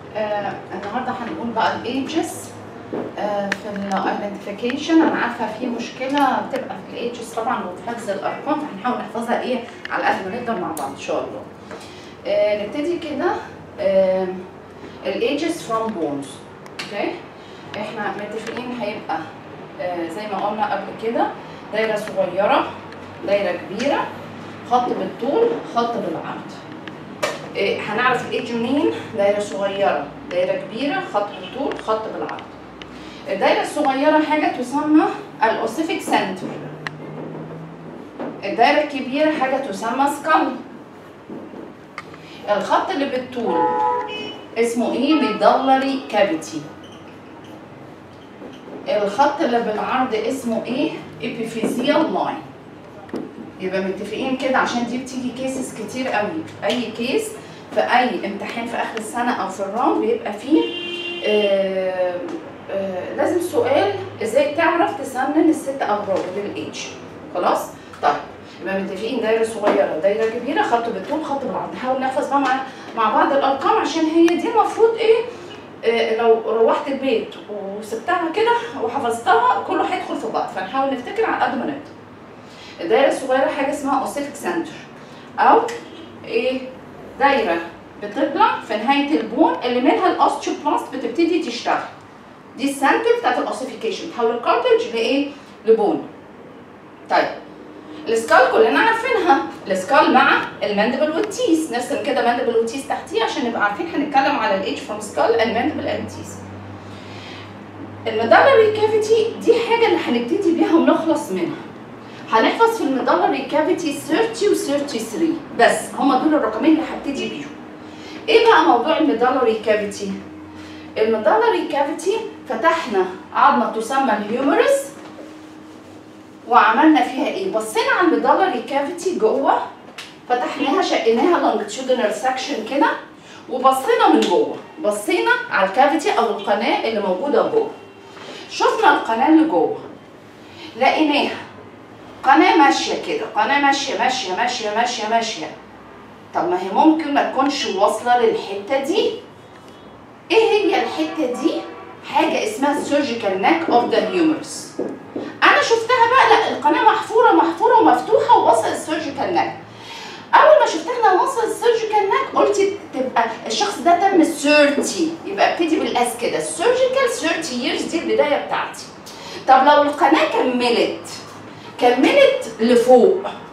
آه النهارده هنقول بقى الايجز آه في الايدنتيفيكيشن انا عارفه في مشكله بتبقى في الايجز طبعا وفي حفظ الارقام فهنحاول نحفظها ايه على قد ما نقدر مع بعض ان شاء الله. آه نبتدي كده آه الايجز فروم بونز اوكي احنا متفقين هيبقى آه زي ما قلنا قبل كده دايره صغيره دايره كبيره خط بالطول خط بالعرض. إيه، هنعرف الايدج منين دايره صغيره دايره كبيره خط بالطول خط بالعرض الدايره الصغيره حاجه تسمى الاوسيفيك سنتر الدايره الكبيره حاجه تسمى سكال الخط اللي بالطول اسمه ايه ميدلري كافيتي الخط اللي بالعرض اسمه ايه ابيفيزيال لاين يبقى متفقين كده عشان دي بتيجي كيسز كتير قوي اي كيس في اي امتحان في اخر السنه او في الراوند بيبقى فيه آه آه لازم سؤال ازاي تعرف تسنن الست ابراج للايدج خلاص طيب يبقى متفقين دايره صغيره دايره كبيره خط بالطول خط بالعرض نحاول نحفظ بقى مع مع بعض الارقام عشان هي دي المفروض ايه آه لو روحت البيت وسبتها كده وحفظتها كله هيدخل في بعض فنحاول نفتكر على قد ما نقدر الدايره الصغيره حاجه اسمها اوسيفيك سنتر او ايه دايره بتطلع في نهايه البون اللي منها الاوستيوبلاست بتبتدي تشتغل دي السنتر بتاعت الاوسيفيكيشن تحول الكارتج لايه لبون طيب السكال كلنا عارفينها السكال مع الماندبل والتيس نرسم كده ماندبل والتيس تحتيه عشان نبقى عارفين هنتكلم على الايدج فروم سكال الماندبل اند تيس الميدالري كافيتي دي حاجه اللي هنبتدي بيها ونخلص منها هنحفظ في الميدالري كافيتي 30 و 33 بس هما دول الرقمين اللي هبتدي بيهم ايه بقى موضوع الميدالري كافيتي الميدالري كافيتي فتحنا عظمه تسمى الهيومرس وعملنا فيها ايه بصينا على الميدالري كافيتي جوه فتحناها شقيناها لونجتيودنال سكشن كده وبصينا من جوه بصينا على الكافيتي او القناه اللي موجوده جوه شفنا القناه اللي جوه لقيناها قناه ماشيه كده قناه ماشيه ماشيه ماشيه ماشيه ماشيه طب ما هي ممكن ما تكونش واصله للحته دي ايه هي الحته دي حاجه اسمها سيرجيكال ناك اوف ذا هيومرس انا شفتها بقى لا القناه محفوره محفوره ومفتوحه ووصل السيرجيكال ناك اول ما شفتها انها وصل السيرجيكال ناك قلت تبقى الشخص ده تم 30 يبقى ابتدي بالاس كده السيرجيكال 30 years دي البدايه بتاعتي طب لو القناه كملت كملت لفوق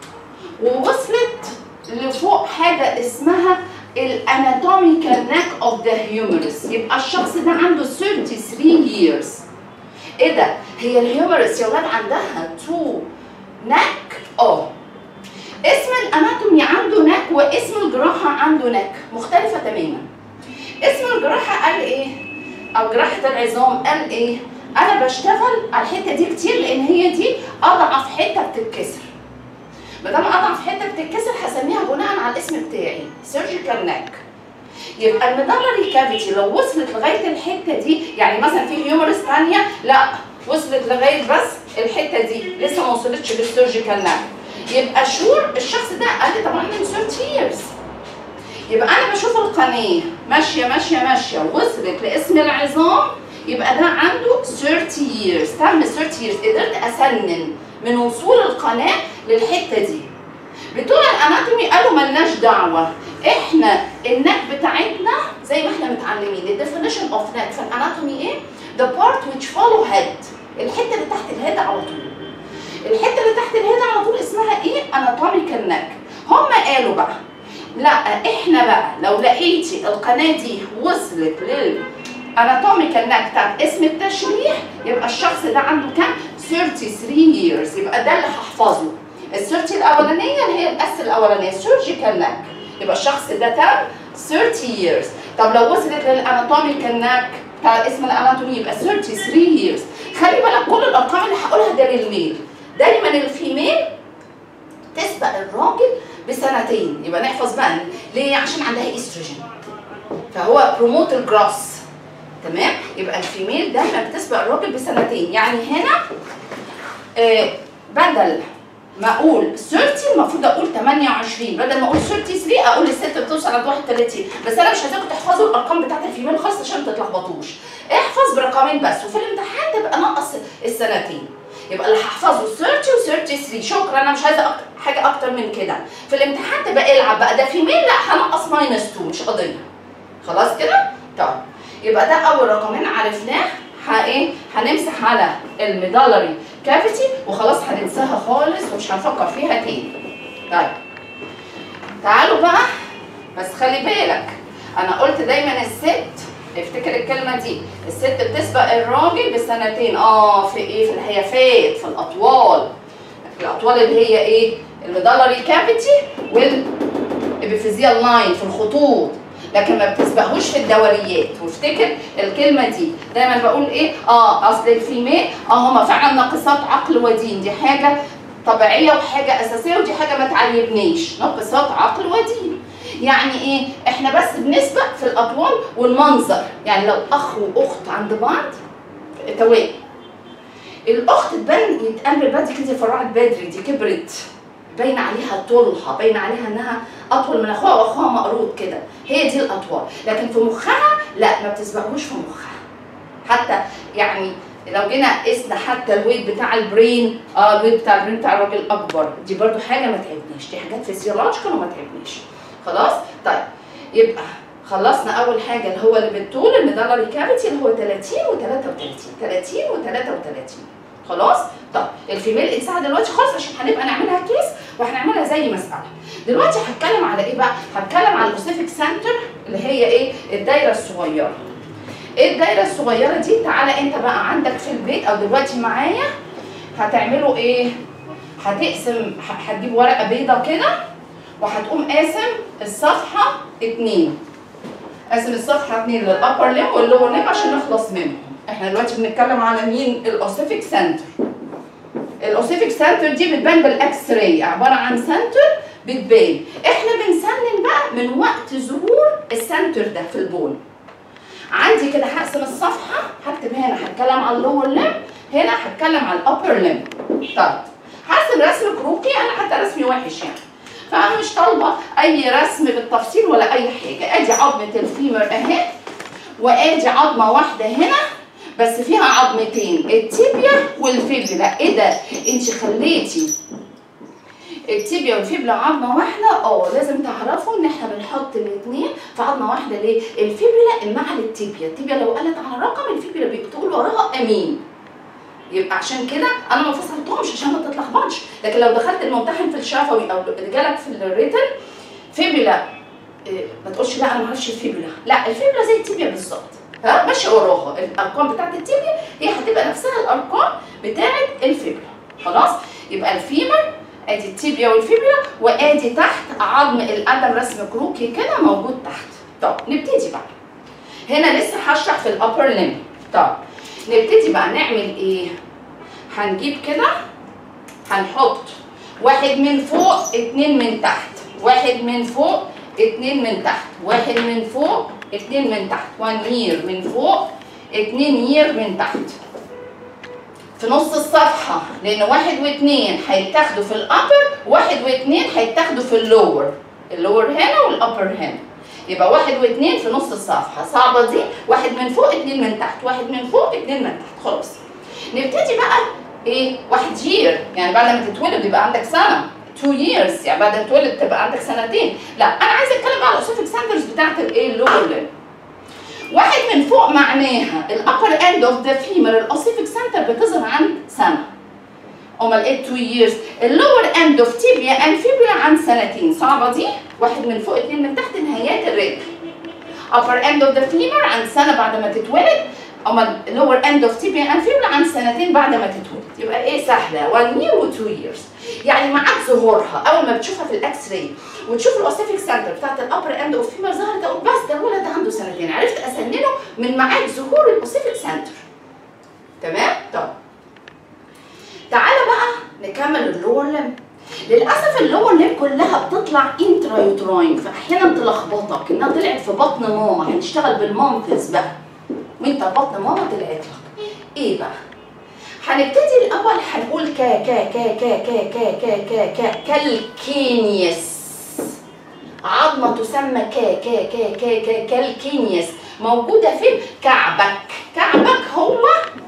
ووصلت لفوق حاجة اسمها الاناتوميكال ناك اوف ذا هيومرس يبقى الشخص ده عنده 33 years ايه ده هي الهيومرس يا ولاد عندها تو ناك اه اسم الاناتومي عنده ناك واسم الجراحة عنده ناك مختلفة تماما اسم الجراحة قال ايه او جراحة العظام قال ايه انا بشتغل على الحته دي كتير لان هي دي اضعف حته بتتكسر ما دام اضعف حته بتتكسر هسميها بناء على الاسم بتاعي سيرجيكال ناك يبقى الميدالري كافيتي لو وصلت لغايه الحته دي يعني مثلا في هيومرس ثانيه لا وصلت لغايه بس الحته دي لسه ما وصلتش للسيرجيكال ناك يبقى شور الشخص ده قال لي طب انا من 30 years يبقى انا بشوف القناه ماشيه ماشيه ماشيه وصلت لاسم العظام يبقى ده عنده 30 years تم 30 years قدرت اسنن من وصول القناه للحته دي بتوع الاناتومي قالوا ملناش دعوه احنا النك بتاعتنا زي ما احنا متعلمين الديفينيشن اوف نك في الاناتومي ايه؟ the part which follow head الحته اللي تحت الهيد على طول الحته اللي تحت الهيد على طول اسمها ايه؟ anatomical neck هم قالوا بقى لا احنا بقى لو لقيتي القناه دي وصلت لل اناتوميكال ناك بتاعت اسم التشريح يبقى الشخص ده عنده كام 33 years يبقى ده اللي هحفظه ال 30 الاولانيه اللي هي الاس الاولانيه سيرجيكال ناك يبقى الشخص ده تم 30 years طب لو وصلت للاناتوميكال ناك بتاع اسم الاناتومي يبقى 33 years خلي بالك كل الارقام اللي هقولها ده للميل دايما الفيميل تسبق الراجل بسنتين يبقى نحفظ بقى ليه عشان عندها استروجين فهو بروموت الجراس تمام يبقى الفيميل دايما بتسبق الراجل بسنتين يعني هنا آه بدل ما اقول 30 المفروض اقول 28 بدل ما اقول 33 اقول الست بتوصل عند 31 بس انا مش عايزاكم تحفظوا الارقام بتاعت الفيميل خالص عشان ما تتلخبطوش احفظ برقمين بس وفي الامتحان تبقى نقص السنتين يبقى اللي هحفظه 30 و 33 شكرا انا مش عايزه أكتر حاجه اكتر من كده في الامتحان تبقى العب بقى ده فيميل لا هنقص ماينس 2 مش قضيه خلاص كده طيب يبقى ده اول رقمين عرفناه ه- ايه هنمسح على الميدالري كافيتي وخلاص هننساها خالص ومش هنفكر فيها تاني طيب تعالوا بقى بس خلي بالك انا قلت دايما الست افتكر الكلمه دي الست بتسبق الراجل بسنتين اه في ايه في الهيافات في الاطوال الاطوال اللي هي ايه الميدالري كافيتي والابيفيزيال لاين في الخطوط لكن ما بتسبقهوش في الدوريات وافتكر الكلمه دي دايما بقول ايه اه اصل الفيميل اه هما فعلا ناقصات عقل ودين دي حاجه طبيعيه وحاجه اساسيه ودي حاجه ما تعيبنيش ناقصات عقل ودين يعني ايه احنا بس بنسبق في الاطوال والمنظر يعني لو اخ واخت عند بعض توائم الاخت تبان يتقال بالبدري كده فرعت بدري دي كبرت باين عليها طولها باين عليها انها اطول من اخوها واخوها مقروض كده هي دي الاطوال لكن في مخها لا ما بتسبقهوش في مخها حتى يعني لو جينا قسنا حتى الويت بتاع البرين اه الويت بتاع البرين بتاع الراجل اكبر دي برضو حاجه ما تعبناش دي حاجات فيسيولوجيكال وما تعبناش خلاص طيب يبقى خلصنا اول حاجه اللي هو اللي بالطول الميدالري كافيتي اللي هو 30 و33 30 و33 خلاص طب الفيميل انساها دلوقتي خالص عشان هنبقى نعملها كيس وهنعملها زي مساله دلوقتي هتكلم على ايه بقى هتكلم على الاوسيفيك سنتر اللي هي ايه الدايره الصغيره ايه الدايره الصغيره دي تعالى انت بقى عندك في البيت او دلوقتي معايا هتعملوا ايه هتقسم ه- هتجيب ورقه بيضه كده وهتقوم قاسم الصفحه اتنين قاسم الصفحه اتنين للابر ليم واللور ليم عشان نخلص منهم احنا دلوقتي بنتكلم على مين الاوسيفيك سنتر الاوسيفيك سنتر دي بتبان بالاكس راي عباره عن سنتر بتبان احنا بنسنن بقى من وقت ظهور السنتر ده في البول عندي كده هقسم الصفحه هكتب هنا هتكلم على اللور ليم هنا هتكلم على الابر ليم طيب هرسم رسم كروكي انا حتى رسمي وحش يعني فانا مش طالبه اي رسم بالتفصيل ولا اي حاجه ادي عظمه الفيمر اهي وادي عظمه واحده هنا بس فيها عظمتين التيبيا والفيبلا ايه ده انت خليتي التيبيا والفيبلا عظمه واحده اه لازم تعرفوا ان احنا بنحط الاثنين في عظمه واحده ليه الفيبلا مع التيبيا التيبيا لو قالت على رقم الفيبلا بتقول وراها امين يبقى عشان كده انا ما فصلتهمش عشان ما تتلخبطش لكن لو دخلت الممتحن في الشفوي او جالك في الريتن فيبلا إيه، ما تقولش لا انا ما اعرفش الفيبلا لا الفيبلا زي التيبيا بالظبط ها ماشي وراها الارقام بتاعت التيبيا هي هتبقى نفسها الارقام بتاعت الفيبلا خلاص يبقى الفيمر ادي التيبيا والفيبلا وادي تحت عظم القدم رسم كروكي كده موجود تحت طب نبتدي بقى هنا لسه هشرح في الابر ليم طب نبتدي بقى نعمل ايه هنجيب كده هنحط واحد من فوق اتنين من تحت واحد من فوق اتنين من تحت واحد من فوق اتنين من تحت وان يير من فوق اتنين يير من تحت في نص الصفحة لأن واحد واثنين هيتاخدوا في الأبر واحد واثنين هيتاخدوا في اللور اللور هنا والأبر هنا يبقى واحد واثنين في نص الصفحة صعبة دي واحد من فوق اتنين من تحت واحد من فوق اتنين من تحت خلاص نبتدي بقى ايه واحد يير يعني بعد ما تتولد يبقى عندك سنة 2 years يعني بعد ما تتولد تبقى عندك سنتين لا انا عايزه اتكلم بقى على الاوسيفيك سنترز بتاعت الايه اللور ليب واحد من فوق معناها الابر اند اوف ذا فيمر الاوسيفيك سنتر بتظهر عند سنه امال ايه 2 years اللور اند اوف تيبيا اند فيبرا عند سنتين صعبه دي واحد من فوق اتنين من تحت نهايات الرجل upper end of the femur عند سنه بعد ما تتولد اما lower end of tibia and femur عند سنتين بعد ما تتولد يبقى ايه سهله 1 year و 2 years يعني معاك ظهورها اول ما بتشوفها في الاكس راي وتشوف الاوسيفيك سنتر بتاعت الابر اند اوف فيمر ظهرت اقول بس ده الولد ده عنده سنتين عرفت اسننه من معاك ظهور الاوسيفيك سنتر تمام طب تعالى بقى نكمل اللور لم للاسف اللور ليب كلها بتطلع انترا يوتراين فاحيانا تلخبطك انها طلعت في بطن ماما هنشتغل بالمامتس بقى وانت بطن ماما طلعت لك ايه بقى هنبتدي الاول هنقول كا كا كا كا كا كا كا كا كا كالكينيس عظمة تسمى كا كا كا كا كا كالكينيس موجودة فين؟ كعبك كعبك هو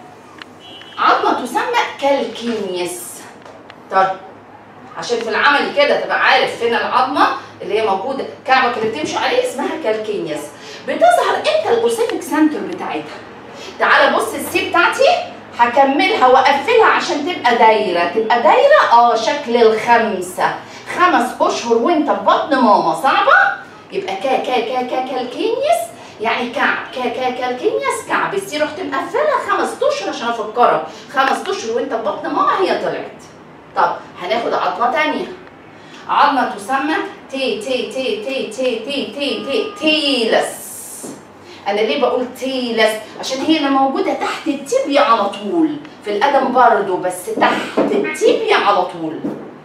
عظمة تسمى كالكينيس طيب عشان في العمل كده تبقى عارف فين العظمة اللي هي موجودة كعبك اللي بتمشي عليه اسمها كالكينيس بتظهر امتى الاوسيفيك سنتر بتاعتها تعالى بص السي بتاعتي هكملها واقفلها عشان تبقى دايره تبقى دايره اه شكل الخمسه خمس اشهر وانت في بطن ماما صعبه يبقى كا كا كا كا كالكينيس يعني كعب كا كا كالكينيس كعب السي رحت مقفلها خمس اشهر عشان افكرك خمس اشهر وانت في بطن ماما هي طلعت طب هناخد عظمه تانية عظمه تسمى تي تي تي تي تي تي تي تي تيلس انا ليه بقول تيلس عشان هي اللي موجوده تحت التibia على طول في القدم برضو بس تحت التibia على طول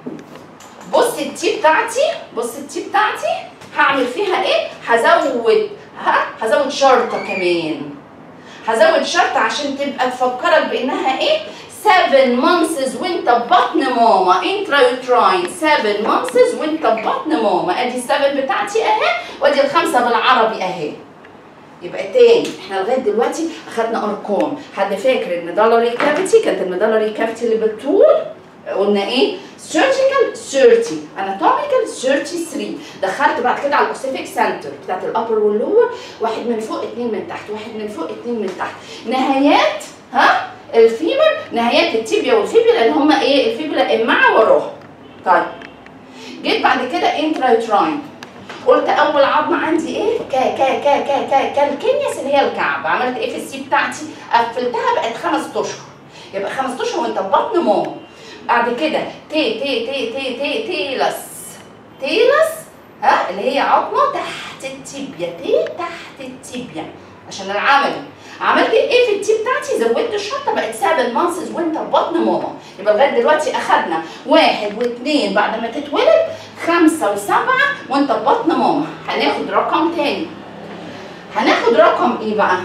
بص التي بتاعتي بص التي بتاعتي هعمل فيها ايه هزود ها هزود شرطه كمان هزود شرطه عشان تبقى تفكرك بانها ايه 7 months وانت في بطن ماما intrauterine 7 months وانت في بطن ماما ادي السبب بتاعتي اهي وادي الخمسه بالعربي اهي يبقى تاني احنا لغايه دلوقتي اخدنا ارقام حد فاكر ان دولاري كافيتي كانت المدلري كافيتي اللي بالطول قلنا ايه سيرجيكال 30 اناتوميكال 33 دخلت بعد كده على الاوسيفيك سنتر بتاعت الابر واللور واحد من فوق اتنين من تحت واحد من فوق اتنين من تحت نهايات ها الفيبر نهايات التيبيا والفيبولا اللي هم ايه الفيبولا امعه وراها طيب جيت بعد كده انترايتراين قلت اول عظمه عندي ايه كا كا كا كا كا كالكينيس اللي هي الكعب عملت ايه في السي بتاعتي قفلتها بقت خمس اشهر يبقى خمس اشهر وانت في بطن ماما بعد كده تي تي تي تي تي تيلس تيلس ها اللي هي عظمه تحت التيبيا تي تحت التيبيا عشان العملي عملت ايه في التي بتاعتي زودت الشرطه بقت 7 مانسز وانت في بطن ماما يبقى لغايه دلوقتي اخدنا واحد واثنين بعد ما تتولد خمسه وسبعه وانت في بطن ماما هناخد رقم تاني هناخد رقم ايه بقى؟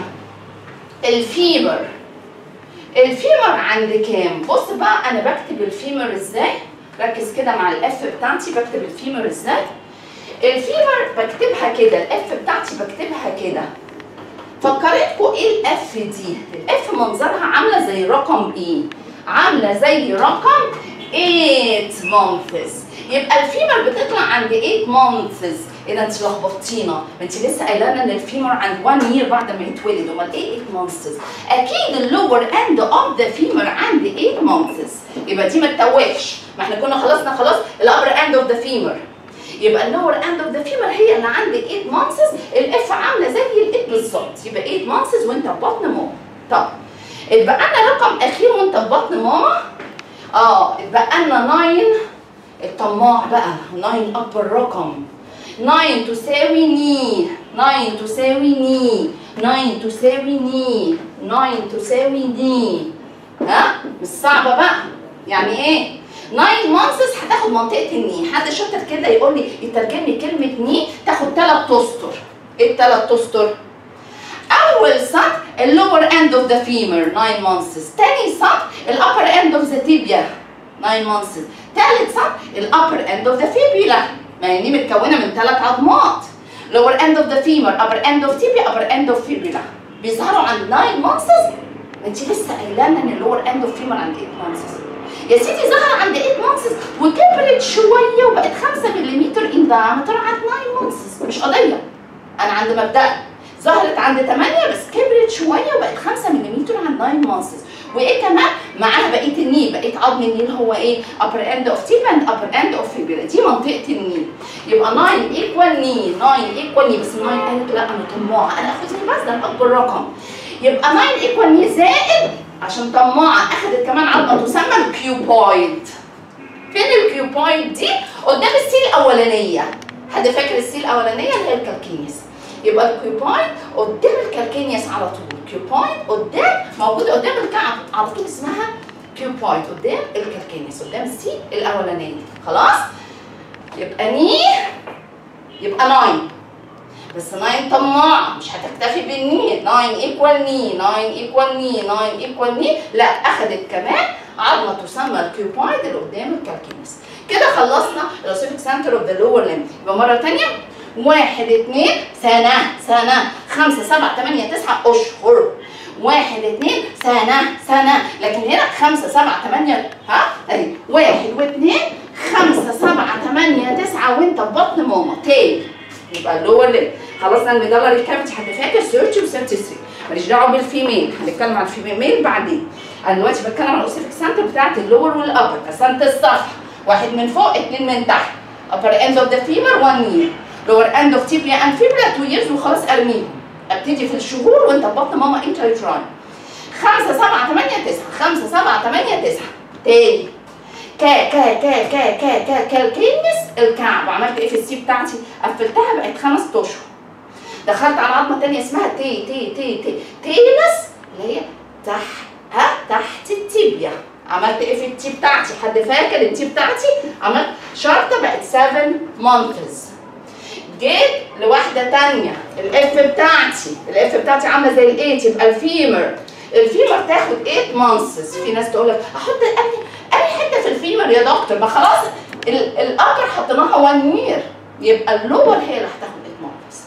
الفيبر الفيمر عند كام؟ بص بقى انا بكتب الفيمر ازاي؟ ركز كده مع الاف بتاعتي بكتب الفيمر ازاي؟ الفيمر بكتبها كده الاف بتاعتي بكتبها كده فكرتكم ايه الاف دي؟ الاف منظرها عامله زي رقم ايه؟ عامله زي رقم 8 months يبقى الفيمر بتطلع عند 8 months ايه ده انت لخبطتينا ما انت لسه قايله لنا ان الفيمر عند 1 year بعد ما يتولد امال ايه 8 months اكيد اللور اند اوف ذا فيمر عند 8 months يبقى دي ما تتوهش ما احنا كنا خلصنا خلاص الابر اند اوف ذا فيمر يبقى اللور اند اوف ذا فيمر هي اللي عند 8 months الاف عامله زي الاف بالظبط يبقى 8 months وانت في بطن ماما طب اتبقى لنا رقم اخير وانت في بطن ماما اه اتبقى لنا 9 الطماع بقى 9 اكبر رقم 9 تساوي ني 9 تساوي ني 9 تساوي ني 9 تساوي ني ها مش صعبه بقى يعني ايه 9 مانسز هتاخد منطقه الني حد شاطر كده يقول لي يترجم لي كلمه ني تاخد ثلاث اسطر ايه الثلاث اسطر اول سطر اللور اند اوف ذا فيمر 9 مانسز تاني سطر الابر اند اوف ذا تيبيا 9 مانسز تالت سطر الابر اند اوف ذا فيبيولا ما هي دي متكونه من ثلاث عظمات lower end of the femur upper end of tibia upper end of fibula بيظهروا عند 9 months انت لسه قايله لنا ان اللور اند اوف فيمر عند 8 months يا سيدي ظهر عند 8 months وكبرت شويه وبقت 5 ملم ان diameter عند 9 months مش قضيه انا عند مبدأ ظهرت عند 8 بس كبرت شويه وبقت 5 ملم عند 9 months وايه كمان معاها بقيه الني بقيه عظم الني اللي هو ايه upper end of tip and upper end of fibula دي منطقه الني يبقى 9 equal ني 9 equal ني بس 9 قالت لا انا طماعه انا اخد بس ده اكبر رقم يبقى 9 equal ني زائد عشان طماعه اخدت كمان عظمه تسمى الكيوبويد فين الكيوبويد دي قدام السي الاولانيه حد فاكر السي الاولانيه اللي هي الكالكينيس يبقى الكيوبويد قدام الكالكينيس على طول كيوبويد قدام موجوده قدام الكعب على طول اسمها كيوبويد قدام الكالكينيس قدام السي الاولانيه خلاص يبقى ني يبقى 9 بس 9 طماعه مش هتكتفي بالني 9 ايكوال ني 9 ايكوال ني 9 ايكوال ني لا اخذت كمان عظمه تسمى الكيوبايد اللي قدام الكالكينس كده خلصنا الاوسيفيك سنتر اوف ذا لور ليمب يبقى مره ثانيه واحد اتنين سنة سنة خمسة سبعة تمانية تسعة أشهر واحد اتنين سنة سنة لكن هنا خمسة سبعة تمانية ها اهي واحد واتنين خمسة سبعة تمانية تسعة وانت في بطن ماما تاني يبقى اللور ليب خلصنا الميدالري كافيتي حد فاكر 30 و 33 ماليش دعوه بالفيميل هنتكلم عن الفيميل بعدين انا دلوقتي بتكلم عن الاوسيفيك سنتر بتاعت اللور والابر قسمت الصفحه واحد من فوق اتنين من تحت upper end of the femur 1 year lower end of tibia and fibula 2 years وخلاص ارميهم ابتدي في الشهور وانت في بطن ماما انتريتراين خمسة سبعة تمانية تسعة خمسة سبعة تمانية تسعة تاني كا كا كا كا كا كا كالكينس الكعب وعملت ايه في السي بتاعتي قفلتها بقت خمس اشهر دخلت على عظمه تانية اسمها تي تي تي تي تيلس اللي هي تحت ها تحت التيبيا عملت ايه في التي بتاعتي حد فاكر التي بتاعتي عملت شرطه بقت 7 مانثز جيت لواحده تانية الاف بتاعتي الاف بتاعتي عامله زي الايت يبقى الفيمر الفيمر تاخد 8 مانثز في ناس تقول لك احط اي اي حته في الفيمر يا دكتور ما خلاص ال- الابر حطيناها 1 يير يبقى اللور هي اللي هتاخد 8 مانثز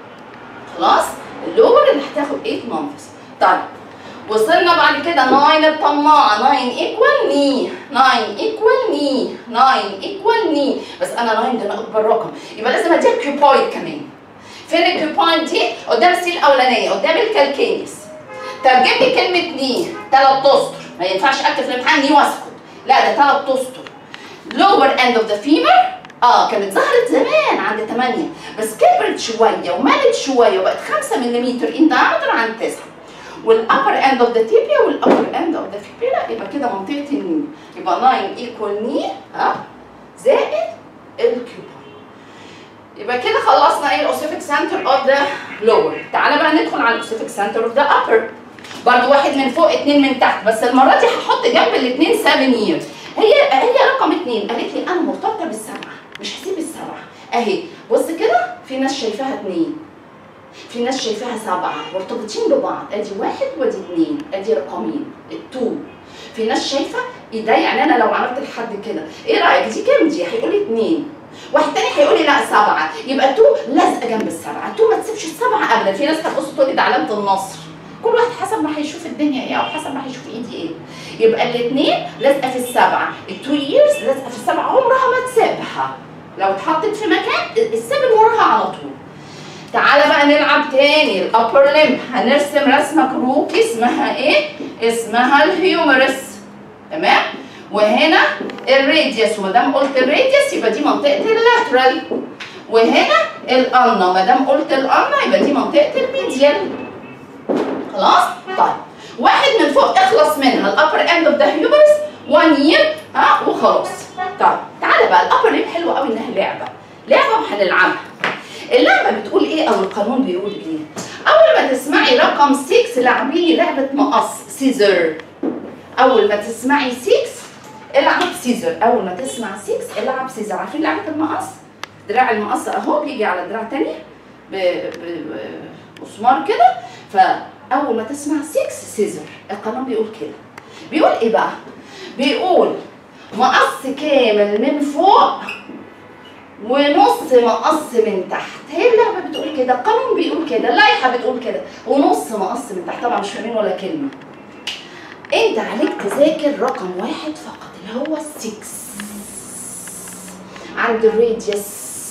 خلاص اللور اللي هتاخد 8 مانثز طيب وصلنا بعد كده 9 الطماعه 9 ايكوال ني 9 ايكوال ني 9 ايكوال ني بس انا 9 ده انا اكبر رقم يبقى لازم اديها كيوبويد كمان فين الكيوبويد دي قدام السي الاولانيه قدام الكالكينيس ترجم لي كلمه ني ثلاث اسطر ما ينفعش اكتب في الامتحان ني واسكت لا ده ثلاث اسطر lower end of the femur اه كانت ظهرت زمان عند 8 بس كبرت شويه ومالت شويه وبقت 5 ملم ان diameter عن 9 والابر اند اوف ذا تيبيا والابر اند اوف ذا فيبيلا يبقى كده منطقه الني يبقى 9 ايكوال ني ها زائد الكيوباي يبقى كده خلصنا ايه الاوسيفيك سنتر اوف ذا لور تعالى بقى ندخل على الاوسيفيك سنتر اوف ذا ابر برضه واحد من فوق اتنين من تحت بس المره دي هحط جنب الاثنين 7 ييرز هي هي رقم اتنين قالت لي انا مرتبطه بالسبعه مش هسيب السبعه اهي بص كده في ناس شايفاها اتنين في ناس شايفاها سبعه مرتبطين ببعض ادي واحد وادي اتنين ادي رقمين التو في ناس شايفه ايه ده يعني انا لو عملت لحد كده ايه رايك دي كام دي هيقول لي اتنين واحد تاني هيقول لي لا سبعه يبقى تو لازقه جنب السبعه تو ما تسيبش السبعه ابدا في ناس هتبص تقول لي ده علامه النصر كل واحد حسب ما هيشوف الدنيا ايه او حسب ما هيشوف ايدي ايه يبقى الاثنين لازقه في السبعه التو ييرز لازقه في السبعه عمرها ما تسيبها لو اتحطت في مكان السبب وراها على طول تعالى بقى نلعب تاني الابر ليمب هنرسم رسمه كروكي اسمها ايه اسمها الهيومرس تمام وهنا الراديوس وما دام قلت الراديوس يبقى دي منطقه اللاترال وهنا الالنا ما دام قلت الالنا يبقى دي منطقه الميديال خلاص طيب واحد من فوق اخلص منها الابر اند اوف ذا هيومرس 1 يير ها وخلاص طيب تعالى بقى الابر ليب حلوه قوي انها لعبه لعبه وهنلعبها اللعبه بتقول ايه او القانون بيقول ايه اول ما تسمعي رقم 6 لعبي لي لعبه مقص سيزر اول ما تسمعي 6 العب سيزر اول ما تسمع 6 العب سيزر عارفين لعبه المقص دراع المقص اهو بيجي على دراع تاني بمسمار كده فاول ما تسمع 6 سيزر القانون بيقول كده بيقول ايه بقى بيقول مقص كامل من فوق ونص مقص من تحت هي اللعبه بتقول كده القانون بيقول كده اللائحه بتقول كده ونص مقص من تحت طبعا مش فاهمين ولا كلمه انت عليك تذاكر رقم واحد فقط اللي هو 6 عند الراديوس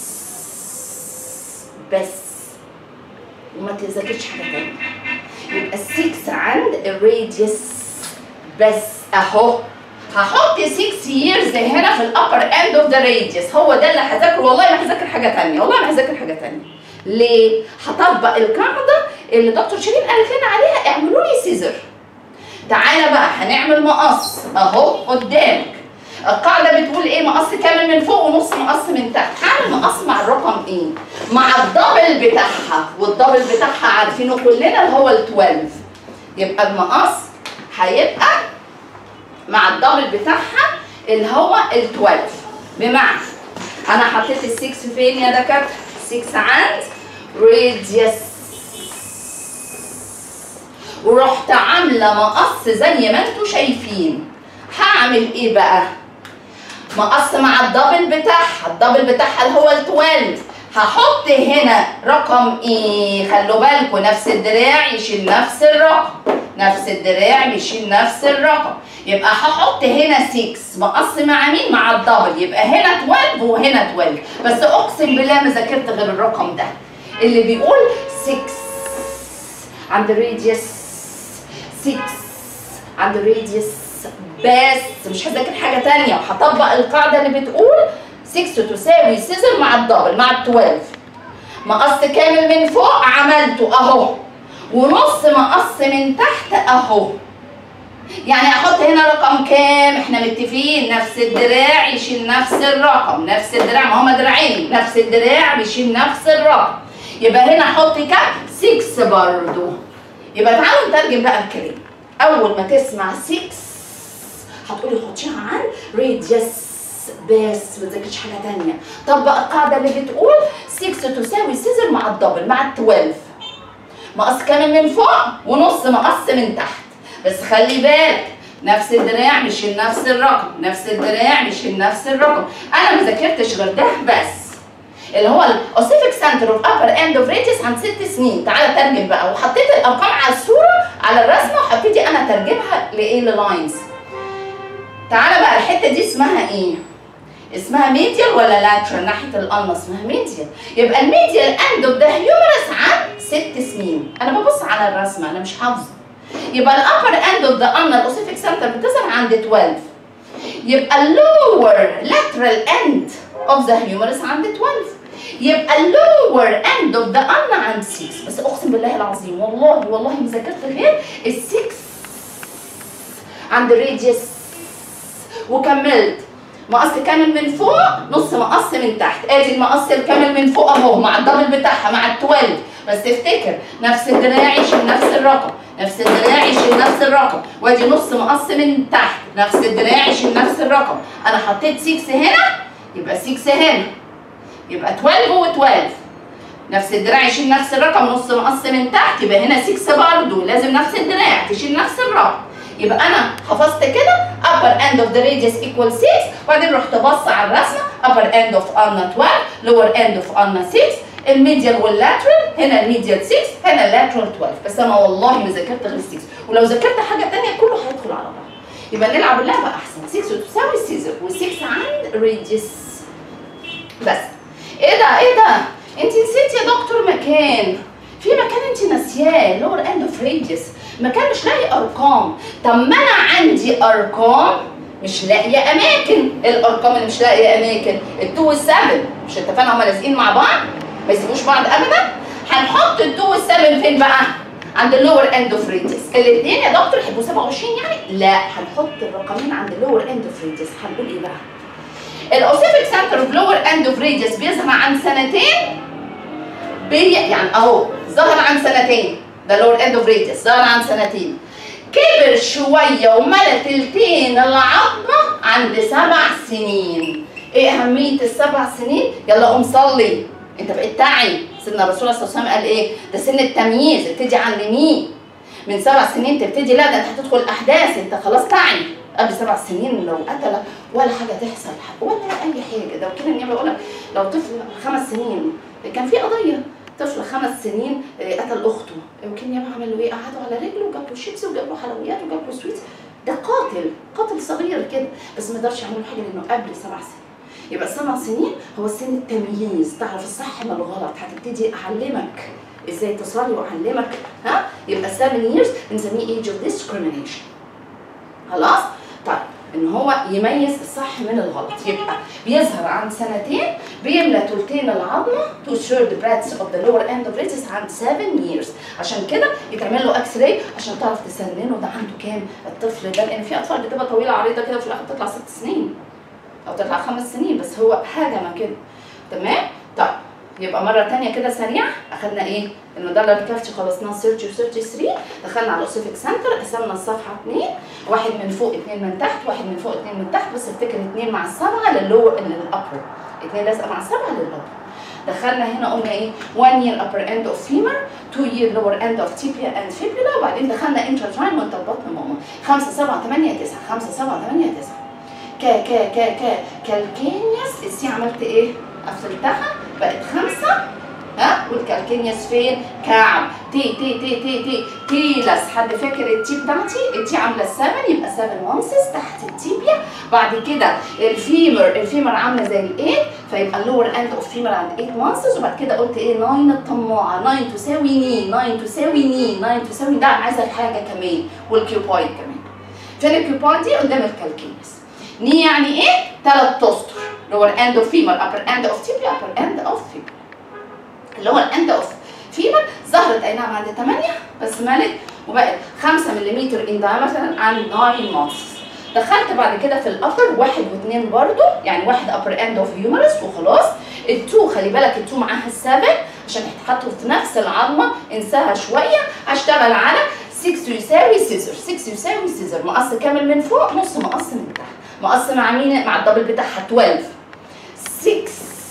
بس وما تذاكرش حاجه تانية يبقى السكس عند الراديوس بس اهو هحط 6 ييرز هنا في الابر اند اوف ذا راديوس هو ده اللي هذاكره والله ما هذاكر حاجه تانية والله ما هذاكر حاجه تانية ليه؟ هطبق القاعده اللي دكتور شيرين قالت لنا عليها اعملوا لي سيزر تعالى بقى هنعمل مقص اهو قدامك القاعدة بتقول ايه مقص كامل من فوق ونص مقص من تحت هعمل مقص مع الرقم ايه مع الدبل بتاعها والدبل بتاعها عارفينه كلنا اللي هو ال 12 يبقى المقص هيبقى مع الدبل بتاعها اللي هو ال 12 بمعنى انا حطيت ال 6 فين يا دكاتره 6 عند radius ورحت عامله مقص زي ما انتوا شايفين هعمل ايه بقى مقص مع الدبل بتاعها الدبل بتاعها اللي هو ال 12 هحط هنا رقم ايه خلوا بالكم نفس الدراع يشيل نفس الرقم نفس الدراع بيشيل نفس الرقم يبقى هحط هنا 6 مقص مع مين مع الدبل يبقى هنا 12 وهنا 12 بس اقسم بالله ما ذاكرت غير الرقم ده اللي بيقول 6 عند الراديوس 6 عند الراديوس بس مش هذاكر حاجه تانية وهطبق القاعده اللي بتقول 6 تساوي سيزر مع الدبل مع ال 12 مقص كامل من فوق عملته اهو ونص مقص من تحت اهو يعني احط هنا رقم كام احنا متفقين نفس الدراع يشيل نفس الرقم نفس الدراع ما هما دراعين نفس الدراع بيشيل نفس الرقم يبقى هنا احط كام 6 برضو يبقى تعالوا نترجم بقى الكلام اول ما تسمع 6 هتقولي حطيها عن راديوس بس ما تذاكرش حاجه تانية طبق القاعده اللي بتقول 6 تساوي سيزر مع الدبل مع ال 12 مقص كامل من فوق ونص مقص من تحت بس خلي بالك نفس الدراع بيشيل نفس الرقم نفس الدراع بيشيل نفس الرقم انا ما ذاكرتش غير ده بس اللي هو الاوسيفيك سنتر اوف ابر اند اوف ريديوس عن ست سنين تعالى ترجم بقى وحطيت الارقام على الصوره على الرسمه وهبتدي انا اترجمها لايه للاينز تعالى بقى الحته دي اسمها ايه اسمها ميديال ولا لاترال ناحيه الالما اسمها ميديال يبقى الميديال اند اوف ذا هيومرس عن ست سنين انا ببص على الرسمه انا مش حافظه يبقى الابر اند اوف ذا ulnar اوسيفيك سنتر بتظهر عند 12 يبقى اللور lateral end of the humerus عند 12 يبقى اللور اند اوف ذا ulnar عند 6 بس اقسم بالله العظيم والله والله ما ذاكرت غير ال 6 عند الراديوس وكملت مقص كامل من فوق نص مقص من تحت ادي المقص الكامل من فوق اهو مع الدبل بتاعها مع ال 12 بس افتكر نفس الدراع يشيل نفس الرقم نفس الدراع يشيل نفس الرقم وادي نص مقص من تحت نفس الدراع يشيل نفس الرقم انا حطيت 6 هنا يبقى 6 هنا يبقى 12 و12 نفس الدراع يشيل نفس الرقم نص مقص من تحت يبقى هنا 6 برضه لازم نفس الدراع تشيل نفس الرقم يبقى انا حفظت كده upper end of the radius equal 6 وبعدين رحت بص على الرسمه upper end of ulna 12 lower end of ulna 6 الميديال واللاترال هنا الميديال 6 هنا اللاترال 12 بس انا والله ما ذاكرت غير 6 ولو ذاكرت حاجه ثانيه كله هيدخل على بعض يبقى نلعب اللعبه احسن 6 تساوي سيزر و6 عند راديوس بس ايه ده ايه ده انت نسيتي يا دكتور مكان في مكان انت ناسياه لور اند اوف راديوس مكان مش لاقي ارقام طب ما انا عندي ارقام مش لاقيه اماكن الارقام اللي مش لاقيه اماكن ال2 وال7 مش اتفقنا هما لازقين مع بعض ما يسيبوش بعض ابدا هنحط ال2 وال7 فين بقى عند اللور اند اوف راديوس الاثنين يا دكتور هيبقوا 27 يعني لا هنحط الرقمين عند اللور اند اوف راديوس هنقول ايه بقى الاوسيفيك سنتر اوف لور اند اوف راديوس بيظهر عن سنتين بي يعني اهو ظهر عن سنتين ده لور اند اوف راديوس ظهر عن سنتين كبر شويه وملى تلتين العظمه عند سبع سنين ايه اهميه السبع سنين يلا قوم صلي انت بقيت تعي سيدنا الرسول صلى الله عليه وسلم قال ايه ده سن التمييز ابتدي عند مين من سبع سنين تبتدي لا ده انت هتدخل احداث انت خلاص تعي قبل سبع سنين لو قتل ولا حاجه تحصل ولا اي حاجه ده وكده النبي بيقول لك لو طفل خمس سنين كان في قضيه طفل خمس سنين قتل اخته يمكن النبي عمل له ايه قعدوا على رجله وجاب له شيبسي وجاب له حلويات وجاب له سويتس ده قاتل قاتل صغير كده بس ما يقدرش يعمل حاجه لانه قبل سبع سنين يبقى سبع سنين هو سن التمييز تعرف الصح من الغلط هتبتدي اعلمك ازاي تصلي واعلمك ها يبقى 7 years بنسميه age of discrimination خلاص طيب ان هو يميز الصح من الغلط يبقى بيظهر عن سنتين بيملى تلتين العظمه تو third breadths of the lower end of radius عن 7 years عشان كده يتعمل له اكس راي عشان تعرف تسننه ده عنده كام الطفل ده لان في اطفال بتبقى طويله عريضه كده وفي الاخر تطلع ست سنين او تطلع خمس سنين بس هو حاجه ما كده تمام طيب يبقى مره تانية كده سريع اخدنا ايه المدلل الكافتي خلصناه سيرش وسيرش 3 دخلنا على الاوسيفيك سنتر قسمنا الصفحه اثنين واحد من فوق اثنين من تحت واحد من فوق اثنين من تحت بس افتكر اثنين مع السبعه للور للابر اثنين لازقه مع السبعه للابر دخلنا هنا قلنا ايه 1 year upper end of femur 2 year lower end of tibia and fibula وبعدين دخلنا intrauterine وانت بطن ماما 5 7 8 9 5 7 8 9 ك ك ك ك كالكينيس السي عملت ايه؟ قفلتها بقت خمسة ها والكالكينيس فين؟ كعب تي تي تي تي تي تيلس حد فاكر التي بتاعتي؟ التي عاملة 7 يبقى 7 مانسس تحت التيبيا بعد كده الفيمر الفيمر عاملة زي الايه فيبقى اللور اند اوف فيمر عند 8 مانسس وبعد كده قلت ايه 9 الطماعة 9 تساوي ني 9 تساوي ني 9 تساوي ده انا عايزة حاجة كمان والكيوبايد كمان فين الكيوبايد دي قدام الكالكينيس ني يعني ايه؟ ثلاث اسطر lower end of femur upper end of tibia upper end of femur lower end of femur ظهرت اي نعم عند 8 بس مالت وبقت 5 ملم in diameter عند 9 months دخلت بعد كده في الابر واحد واثنين برضو يعني واحد upper end of humerus وخلاص التو خلي بالك التو معاها السبن عشان يتحطوا في نفس العظمه انساها شويه هشتغل على 6 يساوي سيزر 6 يساوي سيزر مقص كامل من فوق نص مقص من تحت مقص مع مين مع الدبل بتاعها 12 6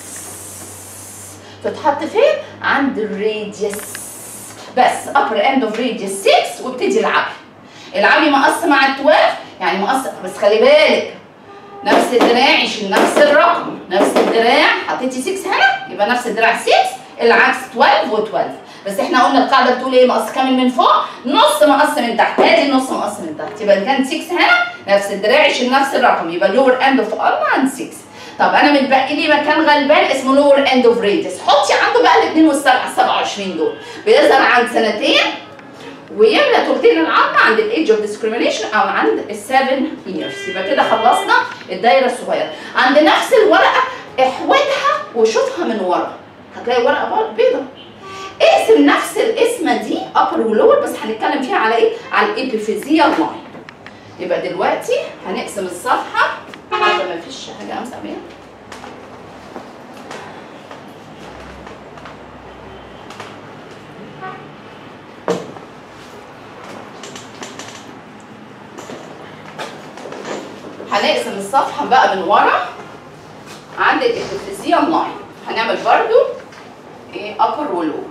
تتحط فين عند الراديوس بس upper end of radius 6 وابتدي العبي العبي مقص مع ال 12 يعني مقص بس خلي بالك نفس الدراع يشيل نفس الرقم نفس الدراع حطيتي 6 هنا يبقى نفس الدراع 6 العكس 12 و12 بس احنا قلنا القاعده بتقول ايه مقص كامل من فوق نص مقص من تحت ادي نص مقص من تحت يبقى كان 6 هنا نفس الدراع يشيل نفس الرقم يبقى اللور اند اوف ارم عند 6 طب انا متبقي لي مكان غلبان اسمه لور اند اوف راديوس حطي عنده بقى الاثنين والسبعه 27 دول بيظهر عند سنتين ويملى تلتين العظم عند الايدج اوف ديسكريميشن او عند السفن ييرز يبقى كده خلصنا الدايره الصغيره عند نفس الورقه احودها وشوفها من ورا هتلاقي ورقه بيضه اقسم نفس القسمه دي ابر ولور بس هنتكلم فيها على ايه؟ على الابيفيزيال لاين يبقى دلوقتي هنقسم الصفحه هذا ما فيش حاجه امسح بيها هنقسم الصفحه بقى من ورا عند الابيفيزيال لاين هنعمل برضو ايه upper ولور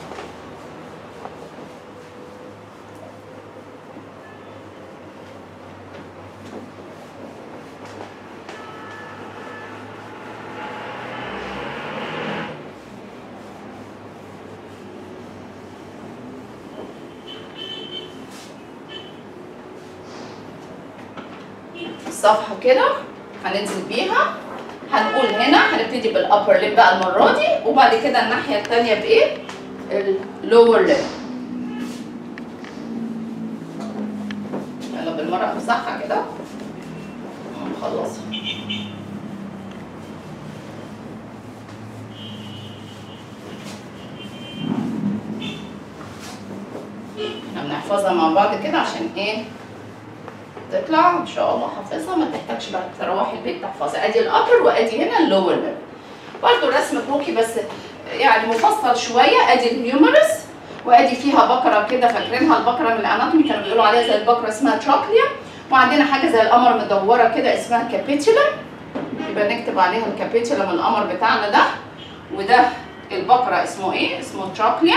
الصفحة كده هننزل بيها هنقول هنا هنبتدي بالابر ليب بقى المرة دي وبعد كده الناحية التانية بإيه؟ اللور ليب يلا بالمرة امسحها كده نخلصها احنا بنحفظها مع بعض كده عشان ايه تطلع ان شاء الله حافظها ما تحتاجش بعد تروحي البيت تحفظها ادي الابر وادي هنا اللور ليب برضه الرسم كروكي بس يعني مفصل شويه ادي الهيومرس وادي فيها بقره كده فاكرينها البقره من الاناتومي كانوا بيقولوا عليها زي البقره اسمها تراكليا وعندنا حاجه زي القمر مدوره كده اسمها كابيتولا يبقى نكتب عليها الكابيتولا من القمر بتاعنا ده وده البقره اسمه ايه؟ اسمه تراكليا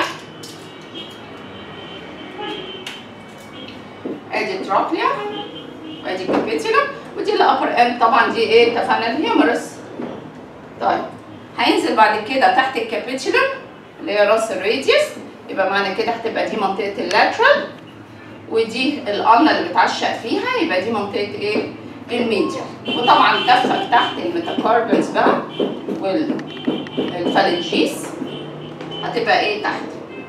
ادي تراكليا وادي كابيتولا ودي الابر اند طبعا دي ايه اتفقنا الهيومرس طيب هينزل بعد كده تحت الكابيتولا اللي هي راس الراديوس يبقى معنى كده هتبقى دي منطقه اللاترال ودي القلنه اللي بتعشق فيها يبقى دي منطقه ايه الميديا وطبعا كفك تحت الميتاكاربلز بقى والفالنجيس هتبقى ايه تحت